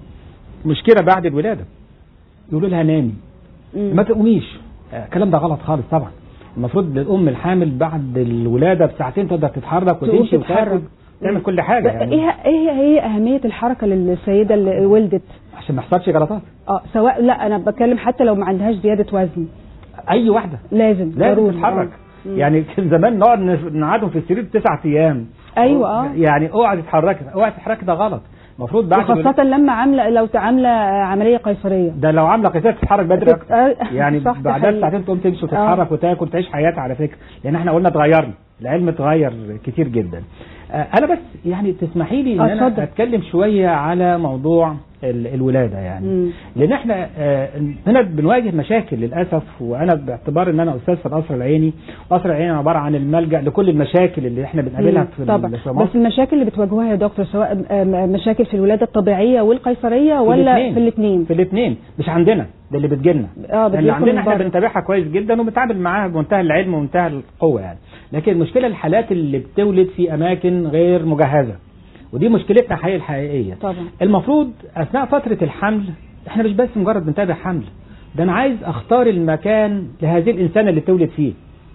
مشكله بعد الولاده يقولوا لها نامي مم. ما تقوميش آه، الكلام ده غلط خالص طبعا المفروض الام الحامل بعد الولاده بساعتين تقدر تتحرك تقوم وتمشي تتحرك. وتاكل تعمل كل حاجه بقى يعني ايه ايه هي اهميه الحركه للسيده اللي ولدت عشان ما يحصلش غلطات اه سواء لا انا بتكلم حتى لو ما عندهاش زياده وزن اي واحده لازم لازم ضروري. تتحرك آه. مم. يعني كان زمان نقعد نف- نقعدهم في السرير تسع ايام ايوه اه يعني اوعى تتحركي اوعى تتحركي ده غلط المفروض بعد وخاصه لما عامله لو عامله عمليه قيصريه ده لو عامله قيصريه تتحرك بدري تت- اكتر آه، يعني صح، ده بعدها حقيقي. بساعتين تقوم تمشي وتتحرك وتاكل تعيش حياتها على فكره لان احنا قلنا اتغيرنا العلم اتغير كتير جدا آه، انا بس يعني تسمحي لي ان آه، انا اتفضل. اتكلم شويه على موضوع ال- الولاده يعني مم. لان احنا آه، هنا بنواجه مشاكل للاسف وانا باعتبار ان انا استاذ في القصر العيني القصر العيني عباره عن الملجا لكل المشاكل اللي احنا بنقابلها مم. في ال- طبعا في بس مصر المشاكل اللي بتواجهوها يا دكتور سواء آه، م- مشاكل في الولاده الطبيعيه والقيصريه ولا الاتنين. في الاثنين في الاثنين مش عندنا ده اللي بتجيلنا اه اللي بتجيلكم عندنا من احنا بره. بنتابعها كويس جدا وبنتعامل معاها بمنتهى العلم ومنتهى القوه يعني لكن المشكله الحالات اللي بتولد في اماكن غير مجهزه ودي مشكلتنا حقيقة الحقيقيه طبعا المفروض اثناء فتره الحمل احنا مش بس مجرد بنتابع حمل ده انا عايز اختار المكان لهذه الانسانه اللي تولد فيه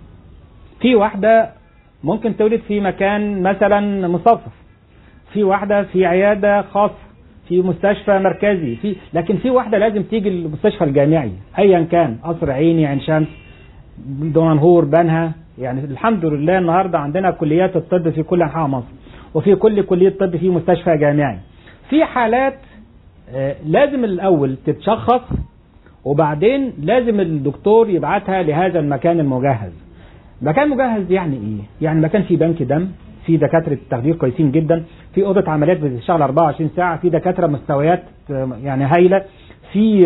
في واحده ممكن تولد في مكان مثلا مصفف في واحده في عياده خاصه في مستشفى مركزي في لكن في واحده لازم تيجي المستشفى الجامعي ايا كان قصر عيني عين شمس دمنهور بنها يعني الحمد لله النهارده عندنا كليات الطب في كل انحاء مصر وفي كل كليه طب في مستشفى جامعي في حالات آه، لازم الاول تتشخص وبعدين لازم الدكتور يبعتها لهذا المكان المجهز مكان مجهز يعني ايه يعني مكان فيه بنك دم في دكاتره تخدير كويسين جدا في اوضه عمليات بتشتغل 24 ساعه في دكاتره مستويات آه، يعني هايله في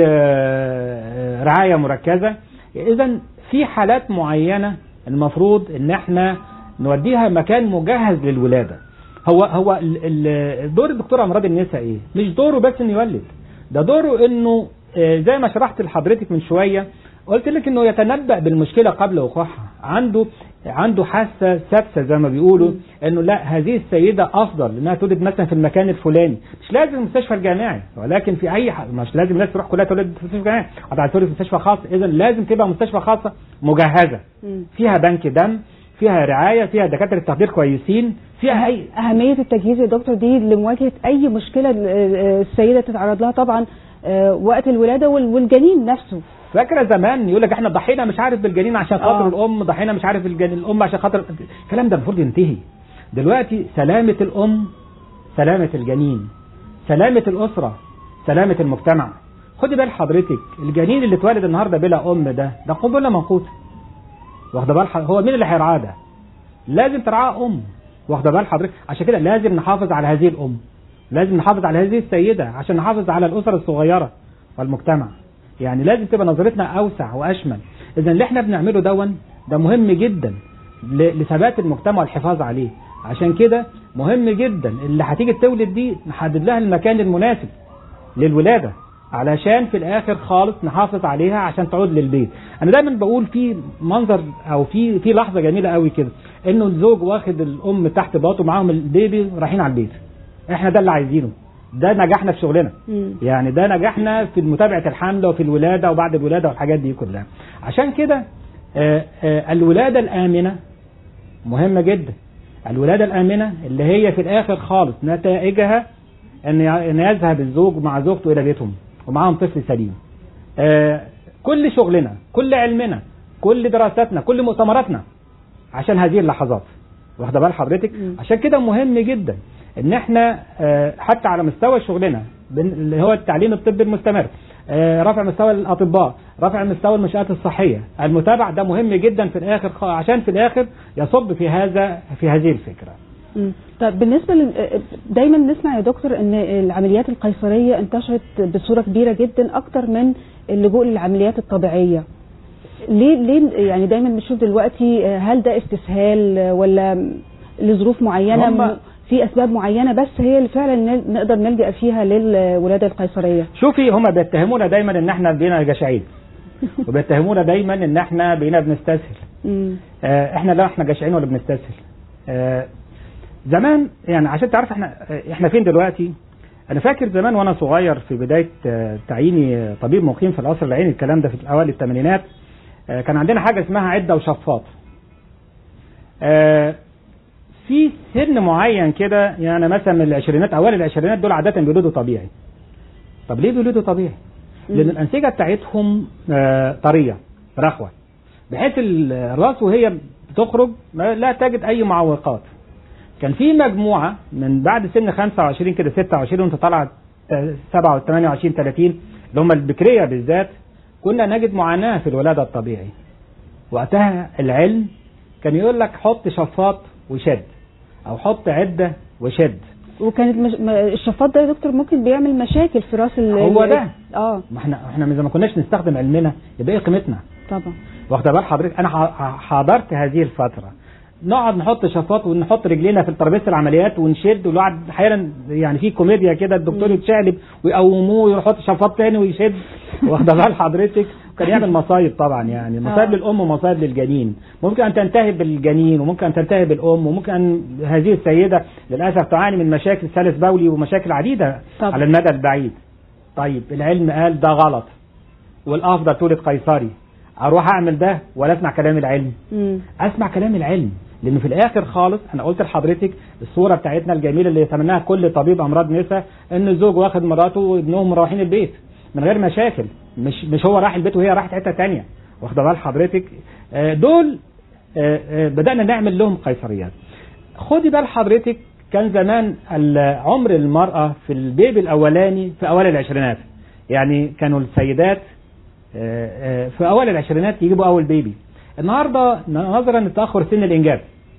آه، رعايه مركزه اذا في حالات معينه المفروض ان احنا نوديها مكان مجهز للولاده هو هو ال- ال- دور الدكتور امراض النساء ايه مش دوره بس انه يولد ده دوره انه آه، زي ما شرحت لحضرتك من شويه قلت لك انه يتنبأ بالمشكله قبل وقوعها عنده عنده حاسه سادسه زي ما بيقولوا انه لا هذه السيده افضل انها تولد مثلا في المكان الفلاني مش لازم المستشفى الجامعي ولكن في اي ح... مش لازم الناس تروح كلها تولد في مستشفى جامعي قطع تولد في مستشفى خاص اذا لازم تبقى مستشفى خاصه مجهزه مم. فيها بنك دم فيها رعايه فيها دكاتره تخدير كويسين فيها اي أهمية التجهيز يا دكتور دي لمواجهة أي مشكلة آه، السيدة تتعرض لها طبعا آه، وقت الولادة وال- والجنين نفسه فاكره زمان يقول لك احنا ضحينا مش عارف بالجنين عشان خاطر آه. الام ضحينا مش عارف الجنين الام عشان خاطر الكلام ده المفروض ينتهي دلوقتي سلامه الام سلامه الجنين سلامه الاسره سلامه المجتمع خدي بال حضرتك الجنين اللي اتولد النهارده بلا ام ده ده قنبله منقوطه واخده بال حضرتك هو مين اللي هيرعاه ده لازم ترعاه ام واخده بال حضرتك عشان كده لازم نحافظ على هذه الام لازم نحافظ على هذه السيده عشان نحافظ على الاسر الصغيره والمجتمع يعني لازم تبقى نظرتنا اوسع واشمل اذا اللي احنا بنعمله دون ده مهم جدا ل- لثبات المجتمع والحفاظ عليه عشان كده مهم جدا اللي هتيجي تولد دي نحدد لها المكان المناسب للولاده علشان في الاخر خالص نحافظ عليها عشان تعود للبيت انا دايما بقول في منظر او في في لحظه جميله قوي كده انه الزوج واخد الام تحت باطه معاهم البيبي رايحين على البيت احنا ده اللي عايزينه ده نجاحنا في شغلنا مم. يعني ده نجاحنا في متابعه الحمل وفي الولاده وبعد الولاده والحاجات دي كلها عشان كده آه، آه، الولاده الامنه مهمه جدا الولاده الامنه اللي هي في الاخر خالص نتائجها ان ي- ان يذهب الزوج مع زوجته الى بيتهم ومعاهم طفل سليم آه، كل شغلنا كل علمنا كل دراستنا كل مؤتمراتنا عشان هذه اللحظات واخده بال حضرتك مم. عشان كده مهم جدا ان احنا آه، حتى على مستوى شغلنا بن- اللي هو التعليم الطبي المستمر آه، رفع مستوى الاطباء رفع مستوى المنشات الصحيه المتابعه ده مهم جدا في الاخر خ- عشان في الاخر يصب في هذا في هذه الفكره مم. طب بالنسبة لل... دايما نسمع يا دكتور ان العمليات القيصرية انتشرت بصورة كبيرة جدا اكتر من اللجوء للعمليات الطبيعية ليه ليه يعني دايما بنشوف دلوقتي هل ده استسهال ولا لظروف معينة هم- م- في اسباب معينه بس هي اللي فعلا نل- نقدر نلجا فيها للولاده القيصريه شوفي هما بيتهمونا دايما ان احنا بقينا جشعين وبيتهمونا دايما ان احنا بقينا بنستسهل مم. آه، احنا لا احنا جشعين ولا بنستسهل آه، زمان يعني عشان تعرف احنا آه، احنا فين دلوقتي انا فاكر زمان وانا صغير في بدايه آه، تعييني آه، طبيب مقيم في القصر العيني الكلام ده في اوائل الثمانينات آه، كان عندنا حاجه اسمها عده وشفاط آه، في سن معين كده يعني مثلا من العشرينات اوائل العشرينات دول عاده بيولدوا طبيعي طب ليه بيولدوا طبيعي لان مم. الانسجه بتاعتهم آه، طريه رخوه بحيث الراس وهي بتخرج ما- لا تجد اي معوقات كان في مجموعه من بعد سن 25 كده 26 وانت طالع 7 28 30 اللي هم البكريه بالذات كنا نجد معاناه في الولاده الطبيعي وقتها العلم كان يقول لك حط شفاط وشد او حط عده وشد وكانت مش... ما- الشفاط ده يا دكتور ممكن بيعمل مشاكل في راس ال... هو ال- ده. اه ما احنا احنا اذا ما كناش نستخدم علمنا يبقى ايه قيمتنا طبعا واخده بال حضرتك انا ح- حضرت هذه الفتره نقعد نحط شفاط ونحط رجلينا في ترابيزه العمليات ونشد والواحد احيانا يعني في كوميديا كده الدكتور مم. يتشقلب ويقوموه ويحط شفاط تاني ويشد واخده بال حضرتك كان يعمل مصايب طبعا يعني مصايب آه. للام ومصايب للجنين ممكن ان تنتهي بالجنين وممكن ان تنتهي بالام وممكن ان هذه السيده للاسف تعاني من مشاكل سلس بولي ومشاكل عديده طبعا. على المدى البعيد طيب العلم قال ده غلط والافضل تولد قيصري اروح اعمل ده ولا اسمع كلام العلم مم. اسمع كلام العلم لانه في الاخر خالص انا قلت لحضرتك الصوره بتاعتنا الجميله اللي يتمناها كل طبيب امراض نساء ان الزوج واخد مراته وابنهم مروحين البيت من غير مشاكل مش مش هو راح البيت وهي راحت حته تانية واخده بال حضرتك آه، دول آه، آه، بدانا نعمل لهم قيصريات خدي بال حضرتك كان زمان ال- عمر المراه في البيبي الاولاني في اوائل العشرينات يعني كانوا السيدات آه، آه، في اوائل العشرينات يجيبوا اول بيبي النهارده نظرا لتاخر سن الانجاب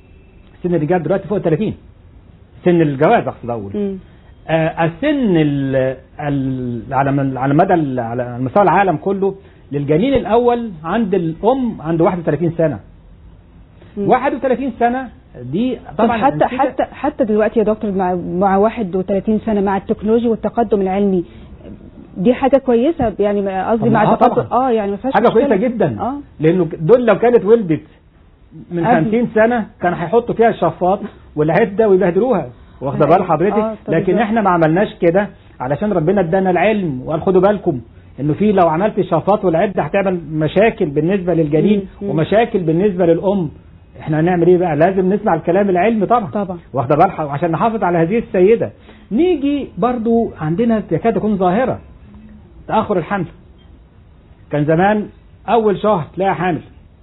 سن الانجاب دلوقتي فوق 30 سن الجواز اقصد اقول مم. آه، السن ال- ال- على من- على مدى ال- على مستوى العالم كله للجنين الاول عند الام عند 31 سنه مم. 31 سنه دي طب طبعا حتى النتيجة- حتى حتى دلوقتي يا دكتور مع مع 31 سنه مع التكنولوجيا والتقدم العلمي دي حاجه كويسه يعني ما- قصدي طب مع آه التقدم طبعاً. اه يعني ما فيهاش حاجه مشكلة. كويسه جدا اه لانه دول لو كانت ولدت من قبل. 50 سنه كان هيحطوا فيها الشفاط والعده ويبهدلوها واخده أيوة. بال حضرتك آه، طب لكن بالظبط. احنا ما عملناش كده علشان ربنا ادانا العلم وقال خدوا بالكم انه في لو عملت الشفاط والعده هتعمل مشاكل بالنسبه للجنين مم، مم. ومشاكل بالنسبه للام احنا هنعمل ايه بقى لازم نسمع الكلام العلمي طبعا طبعا واخده بالها عشان نحافظ على هذه السيده نيجي برضو عندنا تكاد تكون ظاهره تاخر الحمل كان زمان اول شهر تلاقي حامل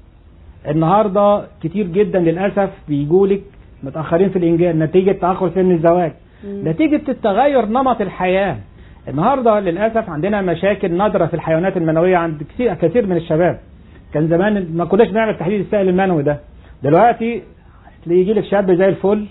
النهارده كتير جدا للاسف بيجولك متاخرين في الانجاب نتيجه تاخر سن الزواج مم. نتيجه التغير نمط الحياه النهارده للاسف عندنا مشاكل نادره في الحيوانات المنويه عند كثير كثير من الشباب كان زمان ما كناش بنعمل تحليل السائل المنوي ده دلوقتي تلاقي يجي لك شاب زي الفل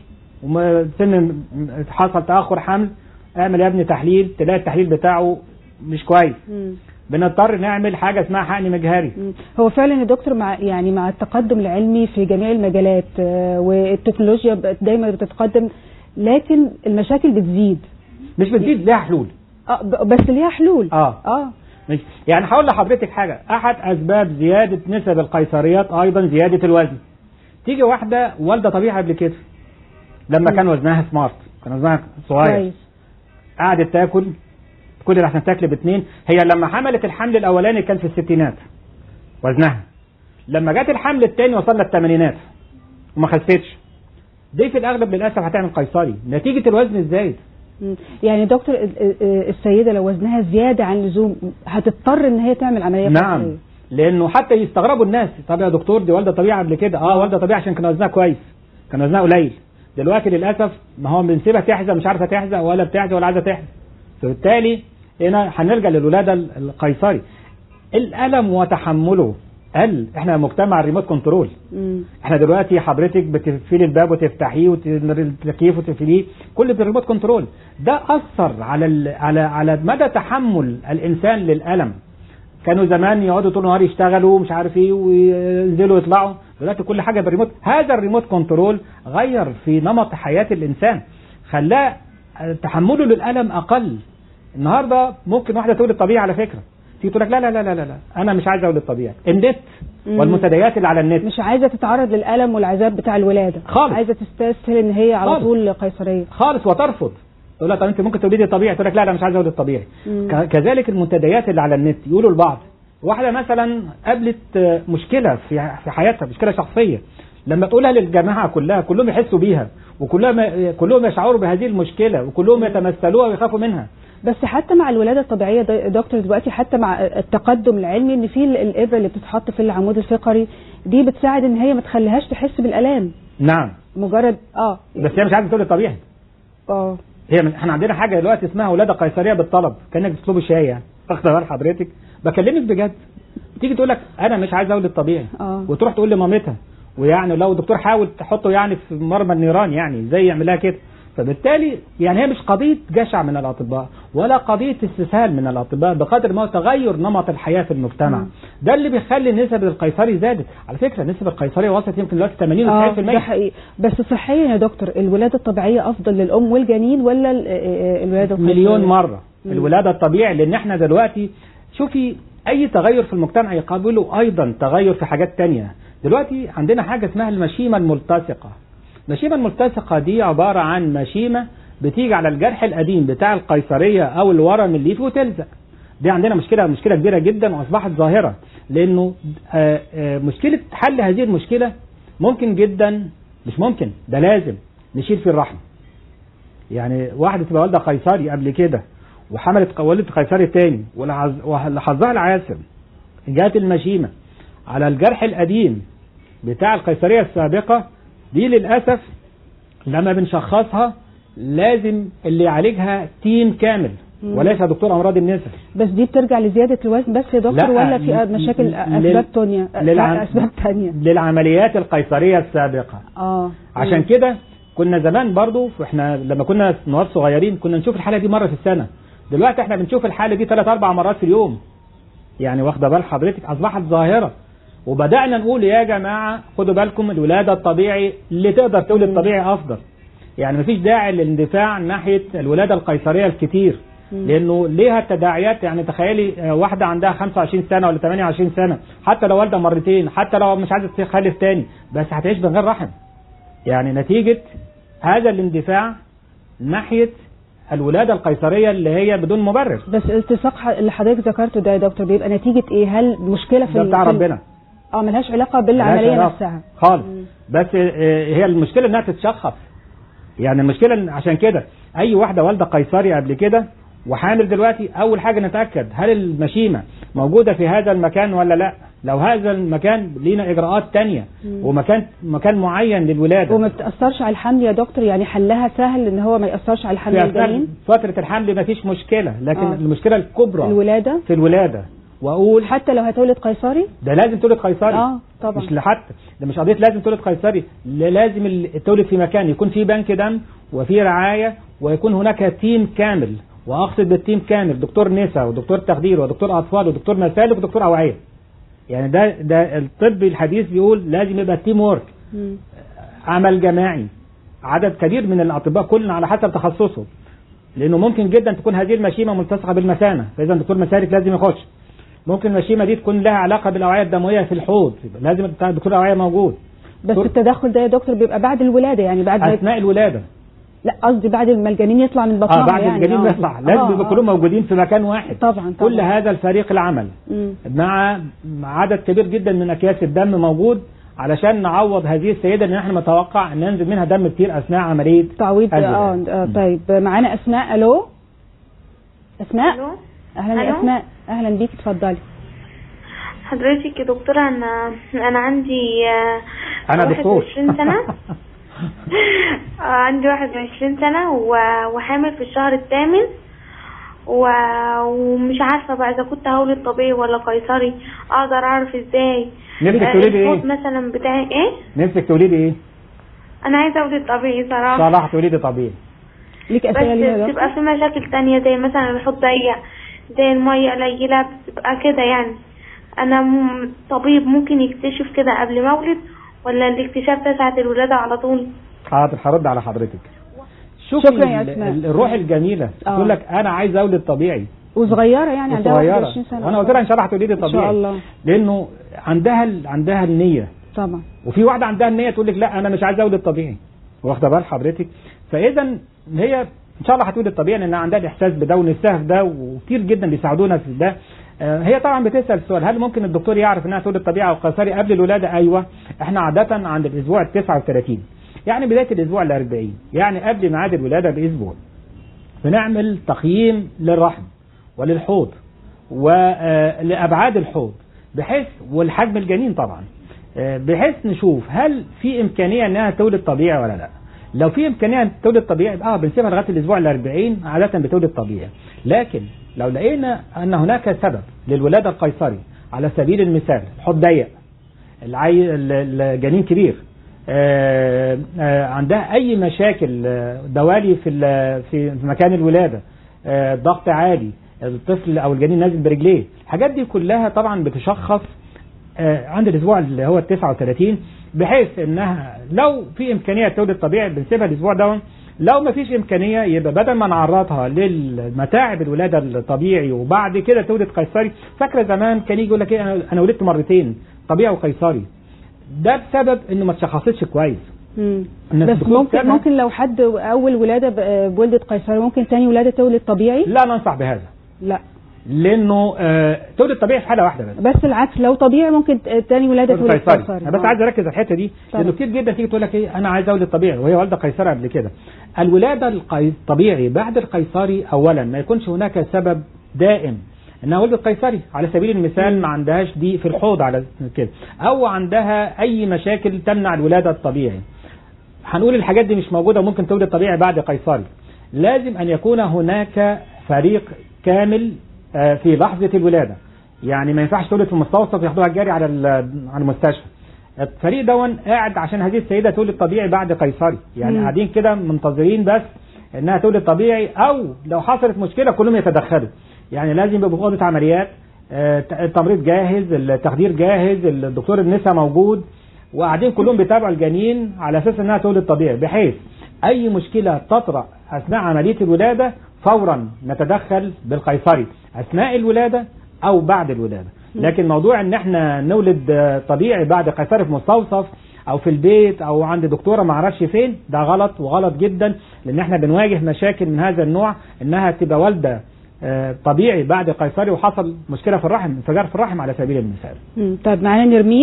وسن حصل تاخر حمل اعمل يا ابني تحليل تلاقي التحليل بتاعه مش كويس مم. بنضطر نعمل حاجه اسمها حقن مجهري مم. هو فعلا يا دكتور مع يعني مع التقدم العلمي في جميع المجالات آه، والتكنولوجيا بقت دايما بتتقدم لكن المشاكل بتزيد مش بتزيد ليها حلول اه ب- بس ليها حلول اه اه مش يعني هقول لحضرتك حاجه احد اسباب زياده نسب القيصريات ايضا زياده الوزن تيجي واحده والده طبيعي قبل كده لما مم. كان وزنها سمارت كان وزنها صغير كويس قعدت تاكل كل اللي عشان تاكل باثنين هي لما حملت الحمل الاولاني كان في الستينات وزنها لما جت الحمل الثاني وصلنا الثمانينات وما خستش دي في الاغلب للاسف هتعمل قيصري نتيجه الوزن الزايد مم. يعني دكتور ال- ال- السيده لو وزنها زياده عن اللزوم هتضطر ان هي تعمل عمليه نعم قيصرية. لانه حتى يستغربوا الناس طب يا دكتور دي والده طبيعي قبل كده اه والده طبيعي عشان كان وزنها كويس كان وزنها قليل دلوقتي للاسف ما هو بنسيبها تحزق مش عارفه تحزق ولا بتحزق ولا عايزه تحزق فبالتالي هنا هنرجع للولاده ال- القيصري الالم وتحمله قل احنا مجتمع الريموت كنترول مم. احنا دلوقتي حضرتك بتقفلي الباب وتفتحيه والتكييف وتقفليه كل بالريموت كنترول ده اثر على ال... على على مدى تحمل الانسان للالم كانوا زمان يقعدوا طول النهار يشتغلوا مش عارف ايه وينزلوا يطلعوا دلوقتي كل حاجه بالريموت هذا الريموت كنترول غير في نمط حياه الانسان خلاه تحمله للالم اقل النهارده ممكن واحده تولد طبيعي على فكره تيجي تقول لك لا لا لا لا لا لا انا مش عايزه اولد طبيعي النت مم. والمنتديات اللي على النت مش عايزه تتعرض للالم والعذاب بتاع الولاده خالص. عايزه تستسهل ان هي على خالص. طول قيصريه خالص وترفض تقول لها طب انت ممكن تولدي طبيعي تقول لك لا لا مش عايزه اولد طبيعي مم. ك- كذلك المنتديات اللي على النت يقولوا لبعض واحده مثلا قابلت آه، مشكله في في حياتها مشكله شخصيه لما تقولها للجماعه كلها كلهم يحسوا بيها وكلهم كلهم يشعروا بهذه المشكله وكلهم يتمثلوها ويخافوا منها بس حتى مع الولاده الطبيعيه ده- دكتور دلوقتي حتى مع التقدم العلمي ان في ال- الابره اللي بتتحط في العمود الفقري دي بتساعد ان هي ما تخليهاش تحس بالالام نعم مجرد اه بس هي مش عايزه تولد طبيعي اه هي من احنا عندنا حاجه دلوقتي اسمها ولاده قيصريه بالطلب كانك بتطلب الشاي يعني واخده بال حضرتك بكلمك بجد تيجي تقول لك انا مش عايزه اولد طبيعي اه وتروح تقول لمامتها ويعني لو الدكتور حاول تحطه يعني في مرمى النيران يعني ازاي يعملها كده فبالتالي يعني هي مش قضيه جشع من الاطباء ولا قضيه استسهال من الاطباء بقدر ما هو تغير نمط الحياه في المجتمع مم. ده اللي بيخلي نسب القيصري زادت على فكره نسب القيصريه وصلت يمكن دلوقتي 80 اه و90% ده حقيقي بس صحيا يا دكتور الولاده الطبيعيه افضل للام والجنين ولا ال- آه، الولاده القيصريه مليون مرة مم. الولادة الطبيعي لأن احنا دلوقتي شوفي أي تغير في المجتمع يقابله أيضا تغير في حاجات تانية دلوقتي عندنا حاجة اسمها المشيمة الملتصقة المشيمة الملتصقة دي عبارة عن مشيمة بتيجي على الجرح القديم بتاع القيصرية أو الورم اللي فيه وتلزق دي عندنا مشكلة مشكلة كبيرة جدا وأصبحت ظاهرة لأنه آه، آه، مشكلة حل هذه المشكلة ممكن جدا مش ممكن ده لازم نشيل في الرحم يعني واحدة تبقى والدة قيصري قبل كده وحملت ولدت قيصري تاني والعز- وحظها العاسر جات المشيمة على الجرح القديم بتاع القيصرية السابقة دي للأسف لما بنشخصها لازم اللي يعالجها تيم كامل مم. وليس دكتور أمراض النساء بس دي بترجع لزياده الوزن بس يا دكتور لا، ولا في ل- مشاكل لل- اسباب تانية للعم- اسباب تانية للعمليات القيصرية السابقة اه عشان مم. كده كنا زمان برضو احنا لما كنا نواب صغيرين كنا نشوف الحالة دي مرة في السنة دلوقتي احنا بنشوف الحالة دي ثلاث اربع مرات في اليوم يعني واخده بال حضرتك اصبحت ظاهرة وبدأنا نقول يا جماعة خدوا بالكم الولادة الطبيعي اللي تقدر تولد مم. طبيعي افضل يعني مفيش داعي للاندفاع ناحية الولادة القيصرية الكتير مم. لانه ليها تداعيات يعني تخيلي آه، واحده عندها 25 سنه ولا 28 سنه حتى لو والده مرتين حتى لو مش عايزه تخلف تاني بس هتعيش من غير رحم يعني نتيجه هذا الاندفاع ناحيه الولاده القيصريه اللي هي بدون مبرر بس الالتصاق ح- اللي حضرتك ذكرته ده يا دكتور بيبقى نتيجه ايه هل مشكله في ده ال- بتاع في ال- ربنا اه ملهاش علاقه ملهاش بالعمليه علاقة نفسها خالص مم. بس آه، هي المشكله انها تتشخص يعني المشكله إن عشان كده اي واحده والده قيصري قبل كده وحامل دلوقتي اول حاجه نتاكد هل المشيمه موجوده في هذا المكان ولا لا لو هذا المكان لينا اجراءات تانية مم. ومكان مكان معين للولاده وما بتاثرش على الحمل يا دكتور يعني حلها سهل ان هو ما ياثرش على الحمل في اثناء الجنين فتره الحمل ما فيش مشكله لكن آه. المشكله الكبرى الولاده في الولاده واقول حتى لو هتولد قيصري ده لازم تولد قيصري اه طبعا مش لحتى ده مش قضيه لازم تولد قيصري لا- لازم ال- تولد في مكان يكون في بنك دم وفي رعايه ويكون هناك تيم كامل واقصد بالتيم كامل دكتور نساء ودكتور تخدير ودكتور اطفال ودكتور مسالك ودكتور اوعيه يعني ده ده الطب الحديث بيقول لازم يبقى تيم وورك مم. عمل جماعي عدد كبير من الاطباء كل على حسب تخصصه لانه ممكن جدا تكون هذه المشيمه ملتصقه بالمثانه فاذا دكتور مسالك لازم يخش ممكن المشيمه دي تكون لها علاقه بالاوعيه الدمويه في الحوض يبقى لازم بتاع دكتور الاوعيه موجود بس دكتور- التدخل ده يا دكتور بيبقى بعد الولاده يعني بعد ما اثناء الولاده لا قصدي بعد ما الجنين يطلع من بطنها اه بعد يعني الجنين آه. ما يطلع لازم آه، يبقى آه. كلهم موجودين في مكان واحد طبعا طبعا كل هذا الفريق العمل مم. مع مع عدد كبير جدا من اكياس الدم موجود علشان نعوض هذه السيده اللي احنا متوقع ان ينزل منها دم كتير اثناء عمليه تعويض هذا اه يعني. آه، مم. طيب معانا اسماء الو اسماء الو اهلا يا ألو؟ اسماء اهلا بيك اتفضلي حضرتك يا دكتورة أنا أنا عندي آه، انا دكتور 21 سنة آه، عندي 21 سنة و- وحامل في الشهر الثامن و- ومش عارفة بقى إذا كنت هولد طبيعي ولا قيصري أقدر أعرف إزاي نفسك آه، تولدي الحوض ايه؟ مثلا بتاعي إيه نفسك تولدي ايه؟ أنا عايزة أولد طبيعي صراحة صلاح تولدي طبيعي ليك بس اسئله ليها يا دكتور بتبقى في مشاكل تانية زي مثلا الحوض ضيق زي المية قليلة بتبقى كده يعني أنا م- طبيب ممكن يكتشف كده قبل ما أولد ولا الاكتشاف ده ساعة الولادة على طول حاضر هرد على حضرتك شوفي شكرا يا ال- أسماء. ال- الروح الجميله آه. تقول لك انا عايز اولد طبيعي وصغيره يعني عندها وصغيرة. 21 سنه وانا قلت لها ان شاء الله هتولدي ان شاء طبيعي الله لانه عندها ال- عندها النيه طبعا وفي واحده عندها النيه تقول لك لا انا مش عايز اولد طبيعي واخده بال حضرتك فاذا هي ان شاء الله هتولد طبيعي لان عندها الاحساس بدون السهف ده وكتير جدا بيساعدونا في ده آه، هي طبعا بتسال سؤال هل ممكن الدكتور يعرف انها تولد طبيعي او قيصري قبل الولاده ايوه احنا عاده عند الاسبوع ال 39 يعني بدايه الاسبوع ال 40 يعني قبل ميعاد الولاده باسبوع بنعمل تقييم للرحم وللحوض ولابعاد الحوض بحيث والحجم الجنين طبعا آه، بحيث نشوف هل في امكانيه انها تولد طبيعي ولا لا لو في امكانيه ان تولد طبيعي اه بنسيبها لغايه الاسبوع ال 40 عاده بتولد طبيعي لكن لو لقينا ان هناك سبب للولاده القيصري على سبيل المثال الحوض ضيق العي... ال- الجنين كبير آه، آه، عندها اي مشاكل آه، دوالي في ال- في في مكان الولاده آه، ضغط عالي الطفل او الجنين نازل برجليه الحاجات دي كلها طبعا بتشخص آه، عند الاسبوع اللي هو ال 39 بحيث انها لو في امكانيه تولد طبيعي بنسيبها الاسبوع ده لو ما فيش امكانيه يبقى بدل ما نعرضها للمتاعب الولاده الطبيعي وبعد كده تولد قيصري فاكره زمان كان يجي يقول لك ايه انا انا ولدت مرتين طبيعي وقيصري ده بسبب انه ما اتشخصتش كويس مم. الناس بس بتقول ممكن كده. ممكن لو حد اول ولاده ب- بولده قيصري ممكن تاني ولاده تولد طبيعي لا ننصح بهذا لا لانه آه تولد طبيعي في حاله واحده بس بس العكس لو طبيعي ممكن ت- تاني ولاده تولد تولد قيصري قيصري انا بس آه. عايز اركز على الحته دي طبعا. لانه كتير جدا تيجي تقول لك ايه انا عايز اولد طبيعي وهي والده قيصري قبل كده الولاده القي- الطبيعي بعد القيصري اولا ما يكونش هناك سبب دائم انها ولدت قيصري على سبيل المثال ما عندهاش ضيق في الحوض على كده او عندها اي مشاكل تمنع الولاده الطبيعي هنقول الحاجات دي مش موجوده وممكن تولد طبيعي بعد قيصري لازم ان يكون هناك فريق كامل آه، في لحظه الولاده يعني ما ينفعش تولد في المستوصف ياخدوها الجري على ال- على المستشفى الفريق دون قاعد عشان هذه السيده تولد طبيعي بعد قيصري يعني مم. قاعدين كده منتظرين بس انها تولد طبيعي او لو حصلت مشكله كلهم يتدخلوا يعني لازم يبقى في اوضه عمليات آه، التمريض جاهز التخدير جاهز الدكتور النساء موجود وقاعدين كلهم بيتابعوا الجنين على اساس انها تولد طبيعي بحيث اي مشكله تطرا اثناء عمليه الولاده فورا نتدخل بالقيصري اثناء الولاده او بعد الولاده لكن موضوع ان احنا نولد آه، طبيعي بعد قيصري في مستوصف او في البيت او عند دكتوره ما اعرفش فين ده غلط وغلط جدا لان احنا بنواجه مشاكل من هذا النوع انها تبقى والده آه، طبيعي بعد قيصري وحصل مشكله في الرحم انفجار في الرحم على سبيل المثال مم. طيب معانا نرمين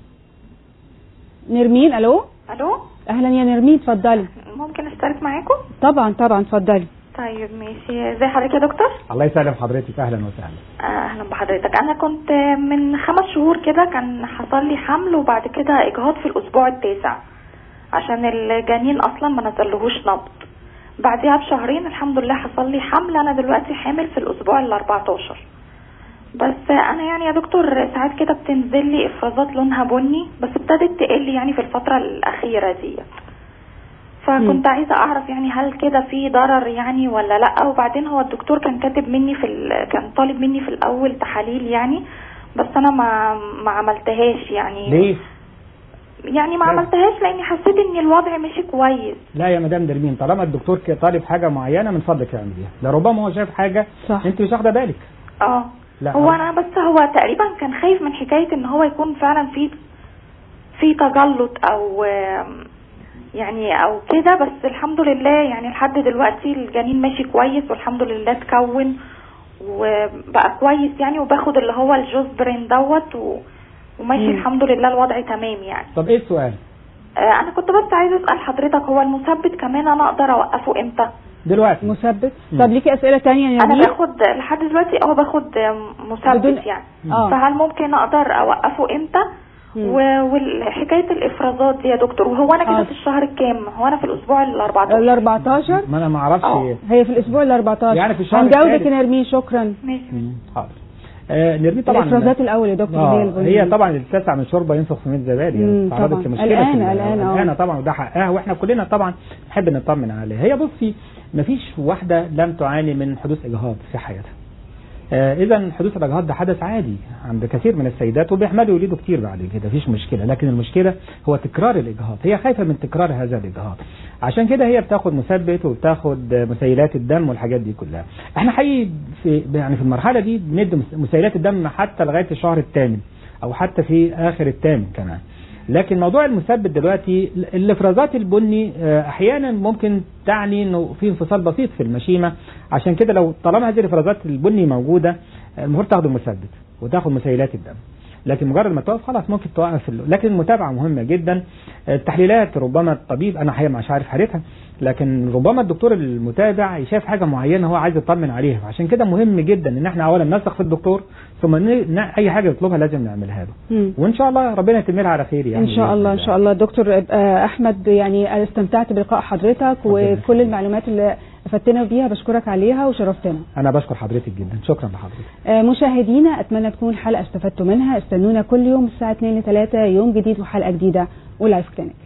نرمين الو الو اهلا يا نرمين اتفضلي ممكن اشترك معاكم طبعا طبعا اتفضلي طيب ماشي ازي حضرتك يا دكتور الله يسلم حضرتك اهلا وسهلا آه، اهلا بحضرتك انا كنت من خمس شهور كده كان حصل لي حمل وبعد كده اجهاض في الاسبوع التاسع عشان الجنين اصلا ما نزلهوش نبض بعدها بشهرين الحمد لله حصل لي حمل انا دلوقتي حامل في الاسبوع ال 14 بس انا يعني يا دكتور ساعات كده بتنزل لي افرازات لونها بني بس ابتدت تقل يعني في الفتره الاخيره دي فكنت عايزه اعرف يعني هل كده في ضرر يعني ولا لا وبعدين هو الدكتور كان كاتب مني في ال... كان طالب مني في الاول تحاليل يعني بس انا ما ما عملتهاش يعني ليه؟ يعني ما لازم. عملتهاش لاني حسيت ان الوضع مشي كويس لا يا مدام درمين طالما الدكتور ك- طالب حاجه معينه من فضلك اعمليها لربما هو شايف حاجه صح. انت مش واخده بالك اه لا هو انا بس هو تقريبا كان خايف من حكايه ان هو يكون فعلا في في تجلط او آم، يعني او كده بس الحمد لله يعني لحد دلوقتي الجنين ماشي كويس والحمد لله اتكون وبقى كويس يعني وباخد اللي هو الجوزبرين دوت و... وماشي مم. الحمد لله الوضع تمام يعني طب ايه السؤال؟ آه انا كنت بس عايزه اسال حضرتك هو المثبت كمان انا اقدر اوقفه امتى دلوقتي مثبت مم. طب ليكي اسئله تانية يا انا نرمين باخد لحد دلوقتي اه باخد آم، مثبت بدون- يعني اه فهل ممكن اقدر اوقفه امتى مم. وحكايه الافرازات دي يا دكتور وهو انا كده آه. في الشهر الكام هو انا في الاسبوع ال 14 ال 14 ما انا ما اعرفش اه. ايه هي في الاسبوع ال 14 يعني في الشهر هنجاوبك الثالث. يا نرمين شكرا ماشي مم، حاضر آه نرمين طبعا الافرازات الاول يا دكتور هي آه الغنية. هي طبعا التسع من شوربه ينفخ في 100 زبادي مم، يعني تعرضت طبعا. لمشكله قلقانة، في ال- قلقانة، اه. قلقانة طبعا وده حقها واحنا كلنا طبعا نحب نطمن عليها هي بصي مفيش واحده لم تعاني من حدوث اجهاض في حياتها اذا حدوث الاجهاض ده حدث عادي عند كثير من السيدات وبيحملوا يولدوا كتير بعد كده مفيش مشكله لكن المشكله هو تكرار الاجهاض هي خايفه من تكرار هذا الاجهاض عشان كده هي بتاخد مثبت وبتاخد مسيلات الدم والحاجات دي كلها احنا حقيقي في يعني في المرحله دي بندي مسيلات الدم حتى لغايه الشهر الثامن او حتى في اخر الثامن كمان لكن موضوع المثبت دلوقتي الافرازات البني آه، احيانا ممكن تعني انه في انفصال بسيط في المشيمه عشان كده لو طالما هذه الافرازات البني موجوده آه، المفروض تاخد المثبت وتاخد مسيلات الدم لكن مجرد ما توقف خلاص ممكن توقف ال- لكن المتابعه مهمه جدا التحليلات ربما الطبيب انا حقيقه مش عارف حالتها لكن ربما الدكتور المتابع شايف حاجه معينه هو عايز يطمن عليها عشان كده مهم جدا ان احنا اولا نثق في الدكتور ثم ن- ن- اي حاجه يطلبها لازم نعملها له مم. وان شاء الله ربنا يتمها على خير يعني ان شاء الله ان شاء الله دكتور آه، احمد يعني أنا استمتعت بلقاء حضرتك وكل المعلومات اللي افدتنا بيها بشكرك عليها وشرفتنا انا بشكر حضرتك جدا شكرا لحضرتك آه، مشاهدينا اتمنى تكون حلقه استفدتوا منها استنونا كل يوم الساعه 2 ل 3 يوم جديد وحلقه جديده ولايف كلينك